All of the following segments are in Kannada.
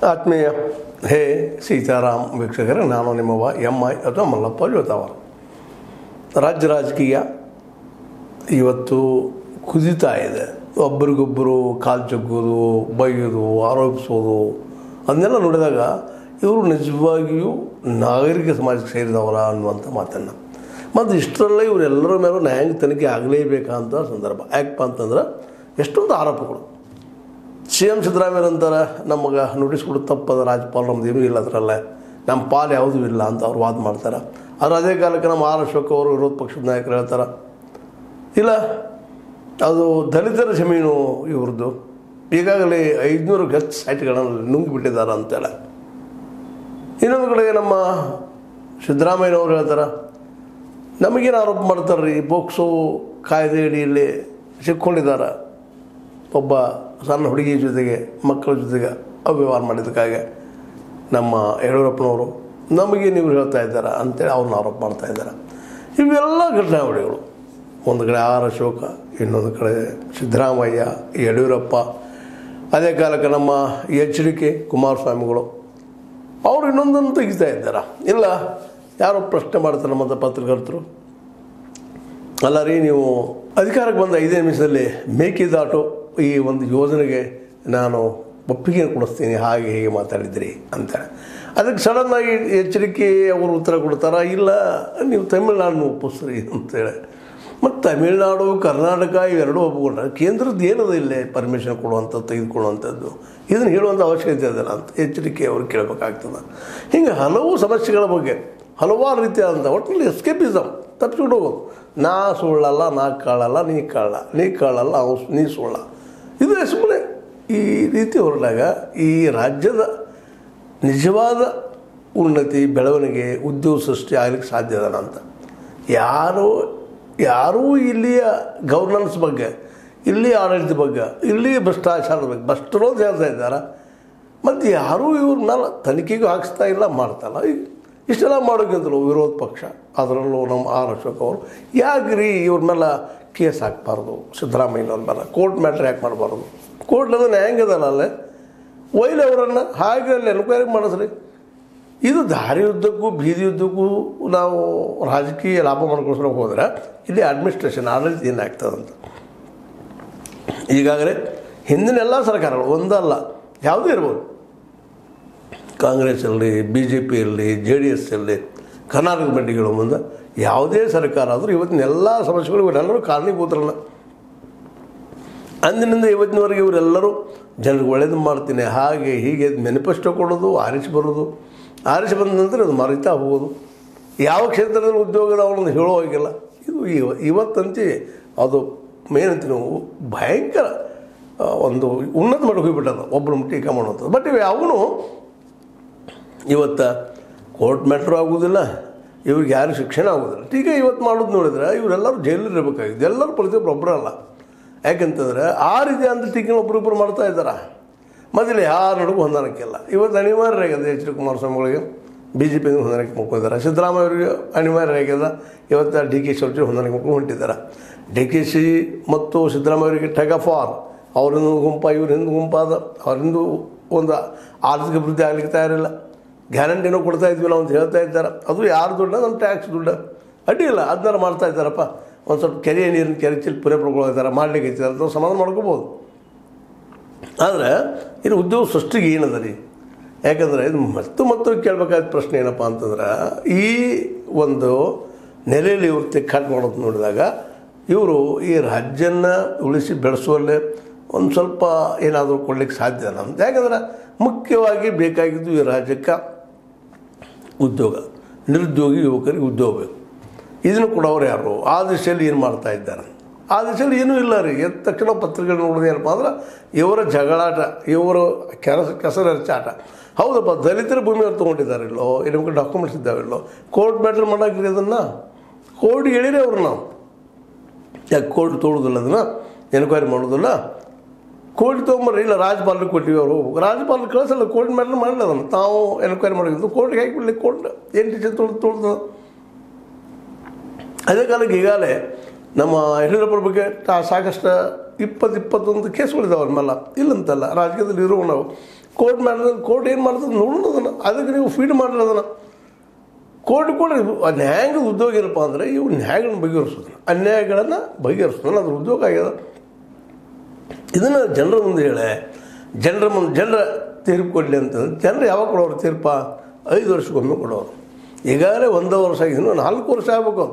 ಆತ್ಮೀಯ ಹೇ ಸೀತಾರಾಮ್ ವೀಕ್ಷಕರೇ ನಾನು ನಿಮ್ಮವ ಎಂ ಐ ಅಥವಾ ಮಲ್ಲಪ್ಪ ಜೋತಾವ ರಾಜ್ಯ ರಾಜಕೀಯ ಇವತ್ತು ಕುದಿತಾ ಇದೆ ಒಬ್ಬರಿಗೊಬ್ಬರು ಕಾಲು ಜಗ್ಗೋದು ಬೈಯೋದು ಆರೋಪಿಸೋದು ಅದನ್ನೆಲ್ಲ ನೋಡಿದಾಗ ಇವರು ನಿಜವಾಗಿಯೂ ನಾಗರಿಕ ಸಮಾಜಕ್ಕೆ ಸೇರಿದವರ ಅನ್ನುವಂಥ ಮಾತನ್ನು ಮತ್ತು ಇಷ್ಟರಲ್ಲೇ ಇವರೆಲ್ಲರ ಮೇಲೂ ನ್ಯಾಯಾಂಗ ತನಿಖೆ ಆಗಲೇಬೇಕಂತ ಸಂದರ್ಭ ಯಾಕಪ್ಪ ಅಂತಂದ್ರೆ ಎಷ್ಟೊಂದು ಆರೋಪಗಳು ಸಿ ಎಂ ಸಿದ್ದರಾಮಯ್ಯ ಅಂತಾರೆ ನಮಗೆ ನೋಟಿಸ್ ಕೊಡು ತಪ್ಪದ ರಾಜ್ಯಪಾಲ ನಮ್ದು ಏನೂ ಇಲ್ಲ ಅದರಲ್ಲೇ ನಮ್ಮ ಪಾಲು ಯಾವುದೂ ಇಲ್ಲ ಅಂತ ಅವ್ರು ವಾದ ಮಾಡ್ತಾರೆ ಆದ್ರೆ ಅದೇ ಕಾಲಕ್ಕೆ ನಮ್ಮ ಆರ್ ಅಶೋಕ್ ಅವರು ವಿರೋಧ ಪಕ್ಷದ ನಾಯಕರು ಹೇಳ್ತಾರೆ ಇಲ್ಲ ಅದು ದಲಿತರ ಜಮೀನು ಇವ್ರದ್ದು ಈಗಾಗಲೇ ಐದುನೂರಕ್ಕೆ ಹೆಚ್ಚು ಸೈಟ್ಗಳನ್ನು ನುಂಗಿಬಿಟ್ಟಿದ್ದಾರೆ ಅಂತೇಳಿ ಇನ್ನೊಂದು ಕಡೆಗೆ ನಮ್ಮ ಸಿದ್ದರಾಮಯ್ಯನವರು ಹೇಳ್ತಾರೆ ನಮಗೇನು ಆರೋಪ ಮಾಡ್ತಾರೆ ರೀ ಪೋಕ್ಸೋ ಕಾಯ್ದೆ ಅಡಿಯಲ್ಲಿ ಸಿಕ್ಕೊಂಡಿದ್ದಾರೆ ಒಬ್ಬ ಸಣ್ಣ ಹುಡುಗಿ ಜೊತೆಗೆ ಮಕ್ಕಳ ಜೊತೆಗೆ ಅವ್ಯವಹಾರ ಮಾಡಿದ್ದಕ್ಕಾಗಿ ನಮ್ಮ ಯಡಿಯೂರಪ್ಪನವರು ನಮಗೆ ನೀವು ಹೇಳ್ತಾ ಇದ್ದಾರೆ ಅಂತೇಳಿ ಅವ್ರನ್ನ ಆರೋಪ ಮಾಡ್ತಾ ಇದ್ದಾರೆ ಇವೆಲ್ಲ ಘಟನಾವಳಿಗಳು ಒಂದು ಕಡೆ ಆರ್ ಅಶೋಕ ಇನ್ನೊಂದು ಕಡೆ ಸಿದ್ದರಾಮಯ್ಯ ಯಡಿಯೂರಪ್ಪ ಅದೇ ಕಾಲಕ್ಕೆ ನಮ್ಮ ಎಚ್ ಡಿ ಕೆ ಕುಮಾರಸ್ವಾಮಿಗಳು ಅವರು ಇನ್ನೊಂದನ್ನು ತೆಗಿತಾ ಇದ್ದಾರೆ ಇಲ್ಲ ಯಾರೋ ಪ್ರಶ್ನೆ ಮಾಡ್ತಾರೆ ನಮ್ಮಂಥ ಪತ್ರಕರ್ತರು ಅಲ್ಲ ರೀ ನೀವು ಅಧಿಕಾರಕ್ಕೆ ಬಂದ ಐದೇ ನಿಮಿಷದಲ್ಲಿ ಮೇಕೆದಾಟು ಈ ಒಂದು ಯೋಜನೆಗೆ ನಾನು ಒಪ್ಪಿಗೆ ಕೊಡಿಸ್ತೀನಿ ಹಾಗೆ ಹೀಗೆ ಮಾತಾಡಿದ್ರಿ ಅಂತೇಳಿ ಅದಕ್ಕೆ ಸಡನ್ನಾಗಿ ಎಚ್ಚರಿಕೆ ಅವರು ಉತ್ತರ ಕೊಡ್ತಾರ ಇಲ್ಲ ನೀವು ತಮಿಳ್ನಾಡನ್ನು ಒಪ್ಪಿಸ್ರಿ ಅಂತೇಳಿ ಮತ್ತು ತಮಿಳ್ನಾಡು ಕರ್ನಾಟಕ ಇವೆರಡೂ ಒಪ್ಪಿಕೊಂಡ್ರೆ ಕೇಂದ್ರದ್ದು ಏನದ ಇಲ್ಲೇ ಪರ್ಮಿಷನ್ ಕೊಡುವಂಥದ್ದು ತೆಗೆದುಕೊಳ್ಳುವಂಥದ್ದು ಇದನ್ನು ಹೇಳುವಂಥ ಅವಶ್ಯಕತೆ ಇದೆಯಲ್ಲ ಅಂತ ಎಚ್ಚರಿಕೆ ಅವ್ರು ಕೇಳಬೇಕಾಗ್ತದೆ ಹಿಂಗೆ ಹಲವು ಸಮಸ್ಯೆಗಳ ಬಗ್ಗೆ ಹಲವಾರು ರೀತಿಯಾದಂಥ ಒಟ್ಟಿನಲ್ಲಿ ಎಸ್ಕೇಪಿಸಮ್ ತಪ್ಪಿಸ್ಕೊಂಡು ಹೋಗೋದು ನಾ ಸುಳ್ಳಲ್ಲ ನಾ ಕಾಳಲ್ಲ ನೀ ಕಾಳ ನೀ ಕಾಳಲ್ಲ ಅವ್ ನೀ ಸುಳ್ಳ ಇದು ಸುಮ್ಮನೆ ಈ ರೀತಿ ಹೊರಟಾಗ ಈ ರಾಜ್ಯದ ನಿಜವಾದ ಉನ್ನತಿ ಬೆಳವಣಿಗೆ ಉದ್ಯೋಗ ಸೃಷ್ಟಿ ಆಗಲಿಕ್ಕೆ ಸಾಧ್ಯ ಅದ ಅಂತ ಯಾರು ಯಾರೂ ಇಲ್ಲಿಯ ಗವರ್ನೆನ್ಸ್ ಬಗ್ಗೆ ಇಲ್ಲಿ ಆಡಳಿತ ಬಗ್ಗೆ ಇಲ್ಲಿ ಭ್ರಷ್ಟಾಚಾರದ ಬಗ್ಗೆ ಭ್ರಷ್ಟರು ಅಂತ ಹೇಳ್ತಾ ಇದ್ದಾರೆ ಮತ್ತು ಯಾರೂ ಇವ್ರ ಮೇಲೆ ತನಿಖೆಗೂ ಹಾಕಿಸ್ತಾ ಇಲ್ಲ ಮಾಡ್ತಾಯಿಲ್ಲ ಈಗ ಇಷ್ಟೆಲ್ಲ ಮಾಡೋಕ್ಕಿಂತಲೂ ವಿರೋಧ ಪಕ್ಷ ಅದರಲ್ಲೂ ನಮ್ಮ ಆರ್ ಅಶೋಕ್ ಅವರು ಯಾಕೆ ರೀ ಇವ್ರ ಮೇಲೆ ಕೇಸ್ ಹಾಕ್ಬಾರ್ದು ಸಿದ್ದರಾಮಯ್ಯನವ್ರ ಮೇಲೆ ಕೋರ್ಟ್ ಮ್ಯಾಟ್ರ್ ಯಾಕೆ ಮಾಡಬಾರ್ದು ಕೋರ್ಟ್ ಅದು ನ್ಯಾಯಾಂಗದಲ್ಲ ಅಲ್ಲೇ ಒಯ್ಲಿ ಅವರನ್ನು ಹಾಗೆ ಅಲ್ಲಿ ಎನ್ಕ್ವೈರಿ ಮಾಡಿಸ್ರಿ ಇದು ದಾರಿ ಉದ್ದಕ್ಕೂ ಬೀದಿ ಉದ್ದಕ್ಕೂ ನಾವು ರಾಜಕೀಯ ಲಾಭ ಮಾಡ್ಕೊಳ್ಸೋಕೆ ಹೋದ್ರೆ ಇಲ್ಲಿ ಅಡ್ಮಿನಿಸ್ಟ್ರೇಷನ್ ಆಡಳಿತ ಏನಾಗ್ತದಂತ ಈಗಾಗಲೇ ಹಿಂದಿನ ಎಲ್ಲ ಸರ್ಕಾರಗಳು ಒಂದಲ್ಲ ಯಾವುದೇ ಇರ್ಬೋದು ಕಾಂಗ್ರೆಸ್ ಇರಲಿ ಬಿ ಜೆ ಪಿ ಇರಲಿ ಜೆ ಡಿ ಎಸ್ ಇರಲಿ ಕರ್ನಾಟಕ ಮಂಡಿಗಳು ಮುಂದೆ ಯಾವುದೇ ಸರ್ಕಾರ ಆದರೂ ಇವತ್ತಿನ ಎಲ್ಲ ಸಮಸ್ಯೆಗಳು ಇವರೆಲ್ಲರೂ ಕಾರಣೀಭೂತರಲ್ಲ ಅಂದಿನಿಂದ ಇವತ್ತಿನವರೆಗೆ ಇವರೆಲ್ಲರೂ ಜನರಿಗೆ ಒಳ್ಳೇದು ಮಾಡ್ತೀನಿ ಹಾಗೆ ಹೀಗೆ ಮೆನಿಫೆಸ್ಟೋ ಕೊಡೋದು ಆರಿಸಿ ಬರೋದು ಆರಿಸಿ ಬಂದ ನಂತರ ಅದು ಮರಿತಾ ಹೋಗೋದು ಯಾವ ಕ್ಷೇತ್ರದಲ್ಲಿ ಉದ್ಯೋಗದ ಅವನನ್ನು ಹೇಳೋ ಹೋಗಿಲ್ಲ ಇದು ಇವ ಇವತ್ತಂತೆ ಅದು ಮೇನಂತ ನಾವು ಭಯಂಕರ ಆ, ಒಂದು ಉನ್ನತ ಮಟ್ಟಕ್ಕೆ ಹೋಗ್ಬಿಟ್ಟದ ಒಬ್ಬರು ಟೀಕಾ ಮಾಡುವಂಥದ್ದು ಬಟ್ ಇವು ಯಾವನು ಇವತ್ತು ಕೋರ್ಟ್ ಮ್ಯಾಟ್ರ್ ಆಗೋದಿಲ್ಲ ಇವ್ರಿಗೆ ಯಾರು ಶಿಕ್ಷಣ ಆಗೋದಿಲ್ಲ ಟೀಕೆ ಇವತ್ತು ಮಾಡೋದು ನೋಡಿದ್ರೆ ಇವರೆಲ್ಲರೂ ಜೈಲಲ್ಲಿ ಇರಬೇಕಾಗಿದೆ ಎಲ್ಲರೂ ಪ್ರತಿಯೊಬ್ಬರು ಒಬ್ಬರಲ್ಲ ಯಾಕಂತಂದ್ರೆ ಆ ರೀತಿ ಅಂತ ಟೀಕೆ ಒಬ್ಬರಿಬ್ಬರು ಮಾಡ್ತಾ ಇದ್ದಾರೆ ಮೊದಲು ಯಾರ ನಡುಗೂ ಹೊಂದಾಣಿಕೆಲ್ಲ ಇವತ್ತು ಅನಿವಾರ್ಯ ಆಗಿದೆ ಎಚ್ ಡಿ ಕುಮಾರಸ್ವಾಮಿಗಳಿಗೆ ಬಿ ಜೆ ಪಿಗೆ ಹೊಂದಾಣಿಕೆ ಮಾಡ್ಕೊಂಡಿದ್ದಾರೆ ಸಿದ್ದರಾಮಯ್ಯ ಅವರಿಗೆ ಅನಿವಾರ್ಯ ಆಗ್ಯದ ಇವತ್ತು ಡಿ ಕೆ ಶಿವಜಿ ಹೊಂದಾಣಿಕೆ ಮಾಡ್ಕೊಂಡು ಹೊಂಟಿದ್ದಾರೆ ಡಿ ಕೆ ಶಿ ಮತ್ತು ಸಿದ್ದರಾಮಯ್ಯ ಅವರಿಗೆ ಟಗ್ ಆಫ್ ವಾರ್ ಅವ್ರಿಂದ ಗುಂಪ ಇವ್ರ ಹಿಂದೆ ಗುಂಪಾದ ಅವರಿಂದ ಒಂದು ಆರ್ಥಿಕ ಅಭಿವೃದ್ಧಿ ಆಗ್ಲಿಕ್ಕೆ ತಯಾರಿಲ್ಲ ಗ್ಯಾರಂಟಿನೂ ಕೊಡ್ತಾ ಇದ್ವಿ ನಾವು ಅಂತ ಹೇಳ್ತಾ ಇದ್ದಾರೆ ಅದು ಯಾರು ದುಡ್ಡ ನಮ್ಮ ಟ್ಯಾಕ್ಸ್ ದುಡ್ಡು ಅಡ್ಡಿ ಇಲ್ಲ ಅದನ್ನಾರು ಮಾಡ್ತಾ ಇದ್ದಾರಪ್ಪ ಒಂದು ಸ್ವಲ್ಪ ಕೆರೆಯ ನೀರಿನ ಕೆರೆ ಚಿಲ್ ಪುರೇ ಪಡ್ಕೊಳ್ತಾರೆ ಮಾಡ್ಲಿಕ್ಕೆ ಐತಿ ಅಂತ ಸಮಾಧಾನ ಮಾಡ್ಕೋಬೋದು ಆದರೆ ಇದು ಉದ್ಯೋಗ ಸೃಷ್ಟಿಗೆ ಏನದ ರೀ ಯಾಕಂದರೆ ಇದು ಮತ್ತು ಮತ್ತು ಕೇಳಬೇಕಾದ ಪ್ರಶ್ನೆ ಏನಪ್ಪ ಅಂತಂದ್ರೆ ಈ ಒಂದು ನೆಲೆಯಲ್ಲಿ ಇವ್ರು ತಿಕ್ಕಾಟ ಮಾಡೋದು ನೋಡಿದಾಗ ಇವರು ಈ ರಾಜ್ಯನ ಉಳಿಸಿ ಬೆಳೆಸುವಲ್ಲೇ ಒಂದು ಸ್ವಲ್ಪ ಏನಾದರೂ ಕೊಡ್ಲಿಕ್ಕೆ ಸಾಧ್ಯ ಅಂತ ಯಾಕಂದ್ರೆ ಮುಖ್ಯವಾಗಿ ಬೇಕಾಗಿದ್ದು ಈ ರಾಜ್ಯಕ್ಕೆ ಉದ್ಯೋಗ ನಿರುದ್ಯೋಗಿ ಯುವಕರಿಗೆ ಉದ್ಯೋಗ ಬೇಕು ಇದನ್ನು ಕೊಡೋರು ಯಾರು ಆ ದಿಶೆಯಲ್ಲಿ ಏನು ಮಾಡ್ತಾ ಇದ್ದಾರೆ ಆ ದಿಶೆಯಲ್ಲಿ ಏನೂ ಇಲ್ಲ ರೀ ಎದ್ದ ತಕ್ಷಣ ಪತ್ರಿಕೆ ನೋಡೋದು ಏನಪ್ಪ ಅಂದ್ರೆ ಇವರ ಜಗಳಾಟ ಇವರು ಕೆಲಸ ಕೆಸರು ಹಚ್ಚಾಟ ಹೌದಪ್ಪ ದಲಿತರ ಭೂಮಿಯವ್ರು ತೊಗೊಂಡಿದ್ದಾರೆ ಇಲ್ಲೋ ನಮಗೆ ಡಾಕ್ಯುಮೆಂಟ್ಸ್ ಇದ್ದಾವಿಲ್ಲೋ ಕೋರ್ಟ್ ಮ್ಯಾಟ್ರ್ ಮಾಡೋಕ್ರಿ ಅದನ್ನು ಕೋರ್ಟ್ ಹೇಳಿರಿ ಅವ್ರು ನಾವು ಯಾಕೆ ಕೋರ್ಟ್ ತೊಗೊಳೋದಿಲ್ಲ ಅದನ್ನು ಎನ್ಕ್ವೈರಿ ಮಾಡೋದಿಲ್ಲ ಕೋರ್ಟ್ ತೊಗೊಂಬರ್ರಿ ಇಲ್ಲ ರಾಜ್ಯಪಾಲರಿಗೆ ಕೊಟ್ಟಿವಿ ಅವ್ರು ಹೋಗ್ಬೇಕು ರಾಜ್ಯಪಾಲರು ಕಳಿಸಲ್ಲ ಕೋರ್ಟ್ ಮ್ಯಾಟ್ರ್ ಮಾಡಲ್ಲ ಅದನ್ನು ತಾವು ಎನ್ಕ್ವೈರಿ ಮಾಡಿದ್ದು ಕೋರ್ಟ್ಗೆ ಹಾಕಿಬಿಡ್ಲಿ ಕೋರ್ಟ್ ಏನು ಟೀಚರ್ ತೊಳ್ದು ತೊಳ್ದು ಅದೇ ಕಾಲಕ್ಕೆ ಈಗಾಗಲೇ ನಮ್ಮ ಯಡಿಯೂರಪ್ಪರ ಬಗ್ಗೆ ತಾ ಸಾಕಷ್ಟು ಇಪ್ಪತ್ತು ಇಪ್ಪತ್ತೊಂದು ಕೇಸ್ಗಳಿದ್ದಾವೆ ಅವ್ರ ಮೇಲೆ ಇಲ್ಲಂತಲ್ಲ ರಾಜಕೀಯದಲ್ಲಿ ಇರೋ ನಾವು ಕೋರ್ಟ್ ಮಾಡಿದ್ರೆ ಕೋರ್ಟ್ ಏನು ಮಾಡ್ತದೆ ನೋಡೋಣ ಅದನ್ನು ಅದಕ್ಕೆ ನೀವು ಫೀಡ್ ಮಾಡಿರಿ ಅದನ್ನು ಕೋರ್ಟ್ ಕೂಡ ನ್ಯಾಯಾಂಗದ ಉದ್ಯೋಗ ಏನಪ್ಪ ಅಂದರೆ ಇವು ನ್ಯಾಯಗಳನ್ನ ಬಗೆಹರಿಸೋದು ಅನ್ಯಾಯಗಳನ್ನು ಬಗೆಹರಿಸೋದು ಅದ್ರ ಉದ್ಯೋಗ ಆಗ್ಯದ ಇದನ್ನು ಜನರ ಮುಂದೆ ಹೇಳೆ ಜನರ ಮುಂದೆ ಜನರ ತೀರ್ಪು ಕೊಡಲಿ ಅಂತಂದ್ರೆ ಜನರು ಯಾವಾಗ ಕೊಡೋರು ತೀರ್ಪ ಐದು ವರ್ಷಕ್ಕೊಮ್ಮೆ ಕೊಡೋರು ಈಗಾಗಲೇ ಒಂದು ವರ್ಷ ಆಗಿದೆ ಇನ್ನೂ ನಾಲ್ಕು ವರ್ಷ ಆಗಬೇಕು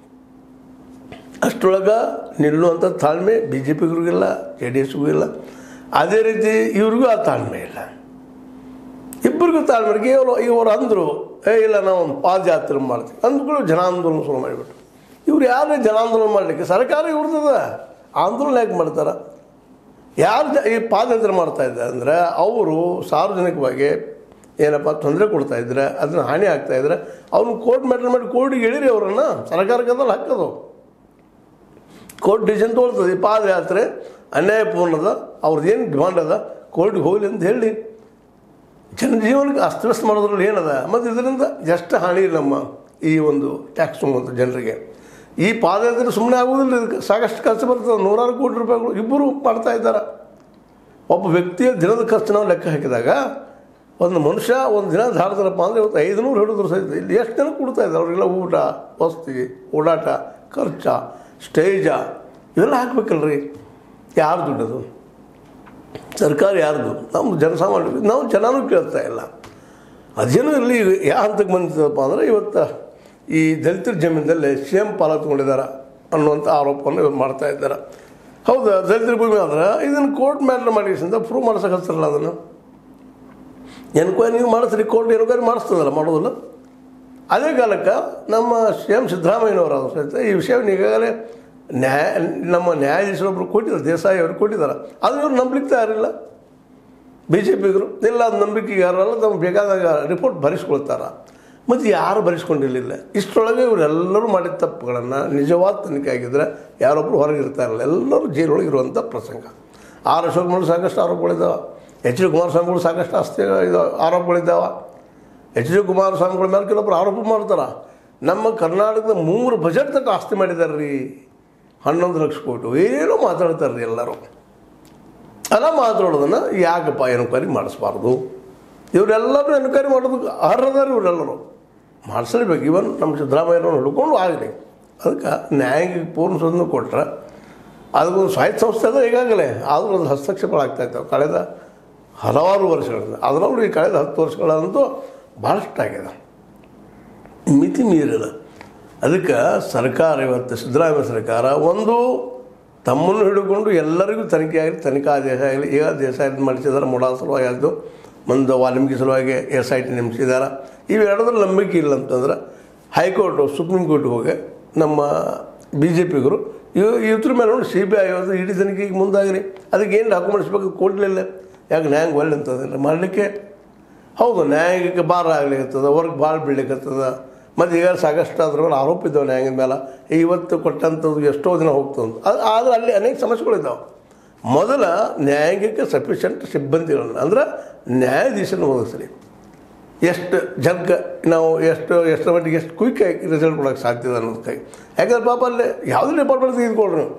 ಅಷ್ಟರೊಳಗೆ ನಿಲ್ಲುವಂಥ ತಾಳ್ಮೆ ಬಿ ಜೆ ಪಿಗಳಿಗಿಲ್ಲ ಜೆ ಡಿ ಎಸ್ಗೂ ಇಲ್ಲ ಅದೇ ರೀತಿ ಇವ್ರಿಗೂ ಆ ತಾಳ್ಮೆ ಇಲ್ಲ ಇಬ್ಬರಿಗೂ ತಾಳ್ಮೆ ಇಲ್ಲ. ಕೇವಲ ಇವರು ಅಂದರು ಏ ಇಲ್ಲ ನಾವು ಪಾದಯಾತ್ರೆ ಮಾಡ್ತೀವಿ ಅಂದ್ಗಳು ಜನಾಂದೋಲನ ಶುರು ಮಾಡಿಬಿಟ್ರು ಇವ್ರು ಯಾರೇ ಜನಾಂದೋಲನ ಮಾಡಲಿಕ್ಕೆ ಸರ್ಕಾರ ಇವ್ರದ್ದದ ಆಂದೋಲನ ಯಾಕೆ ಮಾಡ್ತಾರೆ ಯಾರು ಜ ಈ ಪಾದಯಾತ್ರೆ ಮಾಡ್ತಾ ಇದ್ದಾರೆ ಅಂದರೆ ಅವರು ಸಾರ್ವಜನಿಕವಾಗಿ ಏನಪ್ಪ ತೊಂದರೆ ಕೊಡ್ತಾ ಇದ್ರೆ ಅದನ್ನ ಹಾನಿ ಆಗ್ತಾ ಇದ್ರೆ ಅವ್ರನ್ನ ಕೋರ್ಟ್ ಮ್ಯಾಟ್ರ್ ಮಾಡಿ ಕೋರ್ಟಿಗೆ ಹೇಳಿರಿ ಅವರನ್ನು ಸರ್ಕಾರಕ್ಕೆ ಅದ್ರಲ್ಲಿ ಹಾಕೋದು ಕೋರ್ಟ್ ಡಿಸಿಷನ್ ತೊಗೊಳ್ತದೆ ಈ ಪಾದಯಾತ್ರೆ ಅನ್ಯಾಯಪೂರ್ಣದ ಅವ್ರದ್ದು ಏನು ಡಿಮಾಂಡ್ ಅದ ಕೋರ್ಟಿಗೆ ಹೋಗಲಿ ಅಂತ ಹೇಳಿ ಜನಜೀವನಕ್ಕೆ ಅಸ್ತವ್ಯಸ್ತ ಮಾಡೋದ್ರಲ್ಲಿ ಏನದ ಮತ್ತು ಇದರಿಂದ ಎಷ್ಟು ಹಾನಿ ನಮ್ಮ ಈ ಒಂದು ಟ್ಯಾಕ್ಸ್ ತುಂಬುವಂಥ ಜನರಿಗೆ ಈ ಪಾದಯಾತ್ರೆ ಸುಮ್ಮನೆ ಆಗುವುದಿಲ್ಲ ಇದಕ್ಕೆ ಸಾಕಷ್ಟು ಖರ್ಚು ಬರ್ತದೆ ನೂರಾರು ಕೋಟಿ ರೂಪಾಯಿಗಳು ಇಬ್ಬರು ಮಾಡ್ತಾ ಇದ್ದಾರೆ ಒಬ್ಬ ವ್ಯಕ್ತಿಯ ದಿನದ ಖರ್ಚು ನಾವು ಲೆಕ್ಕ ಹಾಕಿದಾಗ ಒಂದು ಮನುಷ್ಯ ಒಂದು ದಿನ ಧಾಡ್ತಾರಪ್ಪ ಅಂದರೆ ಇವತ್ತು ಐದುನೂರು ಹಿಡಿದ್ರು ಸಹಿತ ಇಲ್ಲಿ ಎಷ್ಟು ಜನ ಕೊಡ್ತಾ ಇದ್ದಾರೆ ಅವರಿಗೆಲ್ಲ ಊಟ ವಸತಿ ಓಡಾಟ ಖರ್ಚ ಸ್ಟೇಜ ಇವೆಲ್ಲ ಹಾಕ್ಬೇಕಲ್ರಿ ಯಾರು ದುಡ್ಡದು ಸರ್ಕಾರ ಯಾರ್ದು ನಮ್ಮ ಜನಸಾಮಾನ್ಯರು ನಾವು ಜನನೂ ಕೇಳ್ತಾ ಇಲ್ಲ ಅದೇನೂ ಇರಲಿ ಯಾವ ಹಂತಕ್ಕೆ ಬಂದಿದ್ದಪ್ಪ ಅಂದರೆ ಇವತ್ತು ಈ ದಲಿತರ ಜಮೀನದಲ್ಲಿ ಸೇಮ್ ಪಾಲ ತೊಗೊಂಡಿದ್ದಾರೆ ಅನ್ನುವಂಥ ಆರೋಪವನ್ನು ಇವ್ರು ಮಾಡ್ತಾ ಇದ್ದಾರೆ ಹೌದಾ ದಲಿತರ ಭೂಮಿ ಆದ್ರೆ ಇದನ್ನು ಕೋರ್ಟ್ ಮ್ಯಾಟ್ರ್ ಮಾಡಿ ಪ್ರೂವ್ ಮಾಡ್ಸಕ್ಕೆ ಹಚ್ತಾರಲ್ಲ ಅದನ್ನು ಎನ್ಕ್ವೈರಿ ನೀವು ಮಾಡಿಸ್ರಿ ಕೋರ್ಟ್ ಎನ್ಕ್ವೈರಿ ಮಾಡಿಸ್ತದಲ್ಲ ಮಾಡೋದಿಲ್ಲ ಅದೇ ಕಾಲಕ್ಕೆ ನಮ್ಮ ಸಿ ಎಂ ಸಿದ್ದರಾಮಯ್ಯನವರಾದ್ರು ಸಹಿತ ಈ ವಿಷಯವನ್ನು ಈಗಾಗಲೇ ನ್ಯಾಯ ನಮ್ಮ ನ್ಯಾಯಾಧೀಶರೊಬ್ಬರು ಕೊಟ್ಟಿದ್ದಾರೆ ದೇಸಾಯಿ ಅವರು ಕೊಟ್ಟಿದ್ದಾರೆ ಅದು ಇವ್ರು ನಂಬಲಿಕ್ಕೆ ತಯಾರಿಲ್ಲ ಬಿ ಜೆ ಪಿಗರು ಇಲ್ಲ ಅದು ನಂಬಿಕೆಗೆ ಯಾರಲ್ಲ ನಮ್ಗೆ ಬೇಕಾದಾಗ ರಿಪೋರ್ಟ್ ಭರಿಸ್ಕೊಳ್ತಾರ ಮತ್ತು ಯಾರು ಭರಿಸ್ಕೊಂಡಿರಲಿಲ್ಲ ಇಷ್ಟರೊಳಗೆ ಇವರೆಲ್ಲರೂ ಮಾಡಿದ ತಪ್ಪುಗಳನ್ನು ನಿಜವಾದ ತನಿಖೆ ಆಗಿದ್ದರೆ ಯಾರೊಬ್ಬರು ಹೊರಗೆ ಇರ್ತಾ ಇರಲಿಲ್ಲ ಎಲ್ಲರೂ ಜೈಲೊಳಗೆ ಇರುವಂಥ ಪ್ರಸಂಗ ಆರ್ ಅಶೋಕ್ ಮೇಲೆ ಸಾಕಷ್ಟು ಆರೋಪಗಳಿದ್ದಾವೆ ಎಚ್ ಡಿ ಕುಮಾರಸ್ವಾಮಿಗಳು ಸಾಕಷ್ಟು ಆಸ್ತಿ ಇದು ಆರೋಪಗಳಿದ್ದಾವೆ ಎಚ್ ಡಿ ಕುಮಾರಸ್ವಾಮಿಗಳ ಮೇಲೆ ಕೆಲವೊಬ್ರು ಆರೋಪ ಮಾಡ್ತಾರೆ ನಮ್ಮ ಕರ್ನಾಟಕದ ಮೂರು ಬಜೆಟ್ ತಕ್ಕ ಆಸ್ತಿ ಮಾಡಿದ್ದಾರೆ ರೀ ಹನ್ನೊಂದು ಲಕ್ಷ ಕೋಟಿ ಏನೋ ಮಾತಾಡ್ತಾರೆ ರೀ ಎಲ್ಲರೂ ಅಲ್ಲ ಮಾತಾಡೋದನ್ನು ಯಾಕಪ್ಪ ಎನ್ಕ್ವೈರಿ ಮಾಡಿಸ್ಬಾರ್ದು ಇವರೆಲ್ಲರೂ ಎನ್ಕ್ವೈರಿ ಮಾಡೋದಕ್ಕೆ ಅರ್ಹದಾರ ಇವರೆಲ್ಲರೂ ಮಾಡಿಸಲೇಬೇಕು ಇವನ್ ನಮ್ಮ ಸಿದ್ದರಾಮಯ್ಯನವ್ರು ಹಿಡ್ಕೊಂಡು ಆಗಲಿ ಅದಕ್ಕೆ ನ್ಯಾಯಾಂಗಿಕ ಪೂರ್ಣ ಸ್ವತಂತ್ರ ಕೊಟ್ಟರೆ ಅದಕ್ಕೊಂದು ಸಾಹಿತ್ಯ ಸಂಸ್ಥೆ ಅದ ಈಗಾಗಲೇ ಆದರೂ ಅದು ಹಸ್ತಕ್ಷೇಪಗಳಾಗ್ತಾ ಇದ್ದಾವೆ ಕಳೆದ ಹಲವಾರು ವರ್ಷಗಳಿಂದ ಅದರಲ್ಲೂ ಈ ಕಳೆದ ಹತ್ತು ವರ್ಷಗಳಂತೂ ಭಾಳಷ್ಟು ಆಗಿದೆ ಮಿತಿ ಮೀರಿಲ್ಲ ಅದಕ್ಕೆ ಸರ್ಕಾರ ಇವತ್ತು ಸಿದ್ದರಾಮಯ್ಯ ಸರ್ಕಾರ ಒಂದು ತಮ್ಮನ್ನು ಹಿಡ್ಕೊಂಡು ಎಲ್ಲರಿಗೂ ತನಿಖೆ ಆಗಲಿ ತನಿಖಾ ಆದೇಶ ಆಗಲಿ ಈಗ ದೇಸಾಯಿ ಮಾಡಿಸಿದ್ದಾರೆ ಮುಡಾ ಸಲುವಾಗಿ ಆಯಿತು ಮುಂದೆ ವಾಲ್ಮೀಕಿ ಸಲುವಾಗಿ ಎಸ್ ಐ ಟಿ ನೇಮಿಸಿದ್ದಾರೆ ಇವೆರಡರಲ್ಲಿ ನಂಬಿಕೆ ಇಲ್ಲ ಅಂತಂದ್ರೆ ಹೈಕೋರ್ಟು ಸುಪ್ರೀಂ ಕೋರ್ಟ್ಗೆ ಹೋಗಿ ನಮ್ಮ ಬಿ ಜೆ ಪಿಗರು ಇವ್ ಇದ್ರ ಮೇಲೆ ನೋಡಿ ಸಿ ಬಿ ಐ ಇವತ್ತು ಇಡೀ ತನಿಖೆಗೆ ಮುಂದಾಗಲಿ ಅದಕ್ಕೆ ಏನು ಡಾಕ್ಯುಮೆಂಟ್ಸ್ ಬೇಕು ಕೊಡಲಿಲ್ಲ ಯಾಕೆ ನ್ಯಾಯಾಂಗ ಒಳ್ಳೆ ಅಂತಂದ್ರೆ ಮಾಡಲಿಕ್ಕೆ ಹೌದು ನ್ಯಾಯಾಂಗಕ್ಕೆ ಭಾರ ಆಗ್ಲಿಕ್ಕತ್ತದ ವರ್ಕ್ ಭಾಳ ಬೀಳ್ಲಿಕ್ಕತ್ತದ ಮತ್ತು ಈಗ ಸಾಕಷ್ಟು ಅದ್ರ ಮೇಲೆ ಆರೋಪ ಇದ್ದಾವೆ ನ್ಯಾಯಾಂಗದ ಮೇಲೆ ಇವತ್ತು ಕೊಟ್ಟಂಥದ್ದು ಎಷ್ಟೋ ದಿನ ಹೋಗ್ತದೆ ಅದು ಆದರೆ ಅಲ್ಲಿ ಅನೇಕ ಸಮಸ್ಯೆಗಳಿದ್ದಾವೆ ಮೊದಲ ನ್ಯಾಯಾಂಗಕ್ಕೆ ಸಫಿಷಿಯಂಟ್ ಸಿಬ್ಬಂದಿಗಳನ್ನ ಅಂದ್ರೆ ನ್ಯಾಯಾಧೀಶನ ಒದಗಿಸ್ರಿ ಎಷ್ಟು ಜನಕ್ಕೆ ನಾವು ಎಷ್ಟು ಎಷ್ಟರ ಮಟ್ಟಿಗೆ ಎಷ್ಟು ಕ್ವಿಕ್ ಆಗಿ ರಿಸಲ್ಟ್ ಕೊಡೋಕ್ಕೆ ಸಾಧ್ಯ ಇದೆ ಅನ್ನೋದಕ್ಕಾಗಿ ಯಾಕಂದ್ರೆ ಪಾಪ ಅಲ್ಲಿ ಯಾವುದೇ ಡಿಪಾರ್ಟ್ಮೆಂಟ್ ತೆಗೆದುಕೊಳ್ರಿ ನೀವು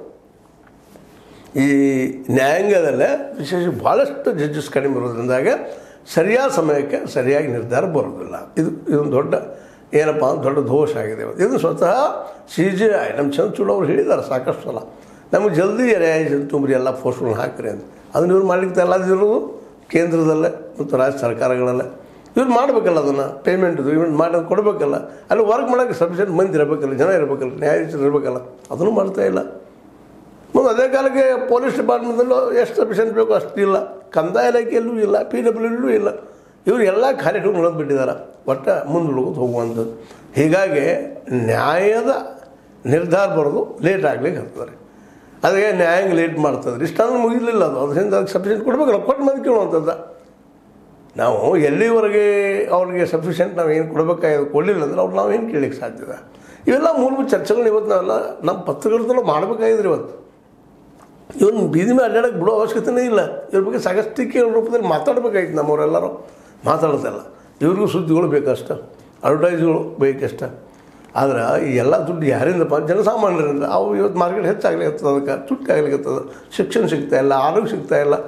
ಈ ನ್ಯಾಯಾಂಗದಲ್ಲೇ ವಿಶೇಷ ಭಾಳಷ್ಟು ಜಡ್ಜಸ್ ಕಡಿಮೆ ಇರೋದ್ರಿಂದಾಗ ಸರಿಯಾದ ಸಮಯಕ್ಕೆ ಸರಿಯಾಗಿ ನಿರ್ಧಾರ ಬರೋದಿಲ್ಲ ಇದು ಇದೊಂದು ದೊಡ್ಡ ಏನಪ್ಪ ಅಂದ್ರೆ ದೊಡ್ಡ ದೋಷ ಆಗಿದೆ ಇವತ್ತು. ಇದು ಸ್ವತಃ ಸಿ ಜಿ ಐ ನಮ್ಮ ಚಂದ್ರಚೂಡ್ ಅವರು ಹೇಳಿದ್ದಾರೆ ಸಾಕಷ್ಟು ಸಲ ನಮಗೆ ಜಲ್ದಿ ನ್ಯಾಯಾಧೀಶ ತುಂಬ್ರಿ ಎಲ್ಲ ಪೋಸ್ಟ್ಗಳನ್ನ ಹಾಕ್ರಿ ಅಂತ ಅದನ್ನ ಇವ್ರು ಮಾಡ್ಲಿಕ್ಕೆ ಎಲ್ಲದಿರೋದು ಕೇಂದ್ರದಲ್ಲೇ ಮತ್ತು ರಾಜ್ಯ ಸರ್ಕಾರಗಳಲ್ಲೇ ಇವ್ರು ಮಾಡಬೇಕಲ್ಲ ಅದನ್ನು ಪೇಮೆಂಟ್ದು ಇವ್ರು ಮಾಡಿ ಕೊಡಬೇಕಲ್ಲ ಅಲ್ಲಿ ವರ್ಕ್ ಮಾಡೋಕ್ಕೆ ಸಫಿಷಿಯಂಟ್ ಮಂದಿ ಇರಬೇಕಲ್ಲ ಜನ ಇರಬೇಕಲ್ಲ ನ್ಯಾಯಾಧೀಶರು ಇರಬೇಕಲ್ಲ ಅದನ್ನು ಮಾಡ್ತಾ ಇಲ್ಲ ಮತ್ತು ಅದೇ ಕಾಲಕ್ಕೆ ಪೊಲೀಸ್ ಡಿಪಾರ್ಟ್ಮೆಂಟಲ್ಲೂ ಎಷ್ಟು ಸಫಿಷಿಯಂಟ್ ಬೇಕು ಅಷ್ಟು ಇಲ್ಲ ಕಂದಾಯ ಇಲಾಖೆಯಲ್ಲೂ ಇಲ್ಲ ಪಿ ಡಬ್ಲ್ಯೂ ಇಲ್ಲ ಇವರು ಎಲ್ಲ ಕಾರ್ಯಕ್ರಮ ಬಿಟ್ಟಿದ್ದಾರೆ ಒಟ್ಟು ಮುಂದುಳುಗೋದು ಹೋಗುವಂಥದ್ದು ಹೀಗಾಗಿ ನ್ಯಾಯದ ನಿರ್ಧಾರ ಬರೋದು ಲೇಟ್ ಆಗ್ಲಿಕ್ಕೆ ಹತ್ತಾರೆ ಅದಕ್ಕೆ ನ್ಯಾಯಾಂಗ ಲೇಟ್ ಮಾಡ್ತದೆ ಇಷ್ಟಂದ್ರೆ ಮುಗಿಲಿಲ್ಲ ಅದು ಅದರಿಂದ ಅದಕ್ಕೆ ಸಫಿಷಿಯಂಟ್ ಕೊಡಬೇಕಲ್ಲ ಕೊಟ್ಟು ಮಂದಿ ಕೇಳುವಂಥದ್ದು ನಾವು ಎಲ್ಲಿವರೆಗೆ ಅವ್ರಿಗೆ ಸಫಿಷಿಯೆಂಟ್ ನಾವು ಏನು ಕೊಡಬೇಕಾಗಿದೆ ಕೊಡಲಿಲ್ಲ ಅಂದ್ರೆ ಅವ್ರು ನಾವು ಏನು ಕೇಳಲಿಕ್ಕೆ ಸಾಧ್ಯದ ಇವೆಲ್ಲ ಮೂಲಭೂತ ಚರ್ಚೆಗಳು ಇವತ್ತು ನಾವೆಲ್ಲ ನಮ್ಮ ಪತ್ರಕರ್ತರು ಮಾಡಬೇಕಾಗಿದ್ರಿ ಇವತ್ತು ಇವನು ಬೀದಿ ಮೇಲೆ ಅಡ್ಡಾಡಕ್ಕೆ ಬಿಡೋ ಅವಶ್ಯಕತೆನೇ ಇಲ್ಲ ಇವ್ರ ಬಗ್ಗೆ ಸಾಕಷ್ಟು ಟೀಕೆ ರೂಪದಲ್ಲಿ ಮಾತಾಡಬೇಕಾಗಿತ್ತು ನಮ್ಮವರೆಲ್ಲರೂ ಮಾತಾಡ್ತಲ್ಲ ಇವ್ರಿಗೂ ಸುದ್ದಿಗಳು ಬೇಕಷ್ಟ ಅಡ್ವರ್ಟೈಸ್ಗಳು ಬೇಕಷ್ಟ ಆದ್ರೆ ಈ ಎಲ್ಲ ದುಡ್ಡು ಯಾರಿಂದಪ್ಪ ಜನಸಾಮಾನ್ಯರಿಂದ ಅವು ಇವತ್ತು ಮಾರ್ಕೆಟ್ ಹೆಚ್ಚಾಗ್ಲಿಕ್ಕತ್ತದ ಅದಕ್ಕೆ ತುಟ್ಟಿ ಆಗ್ಲಿಕ್ಕತ್ತದ ಶಿಕ್ಷಣ ಸಿಗ್ತಾ ಇಲ್ಲ ಆರೋಗ್ಯ ಸಿಗ್ತಾ ಇಲ್ಲ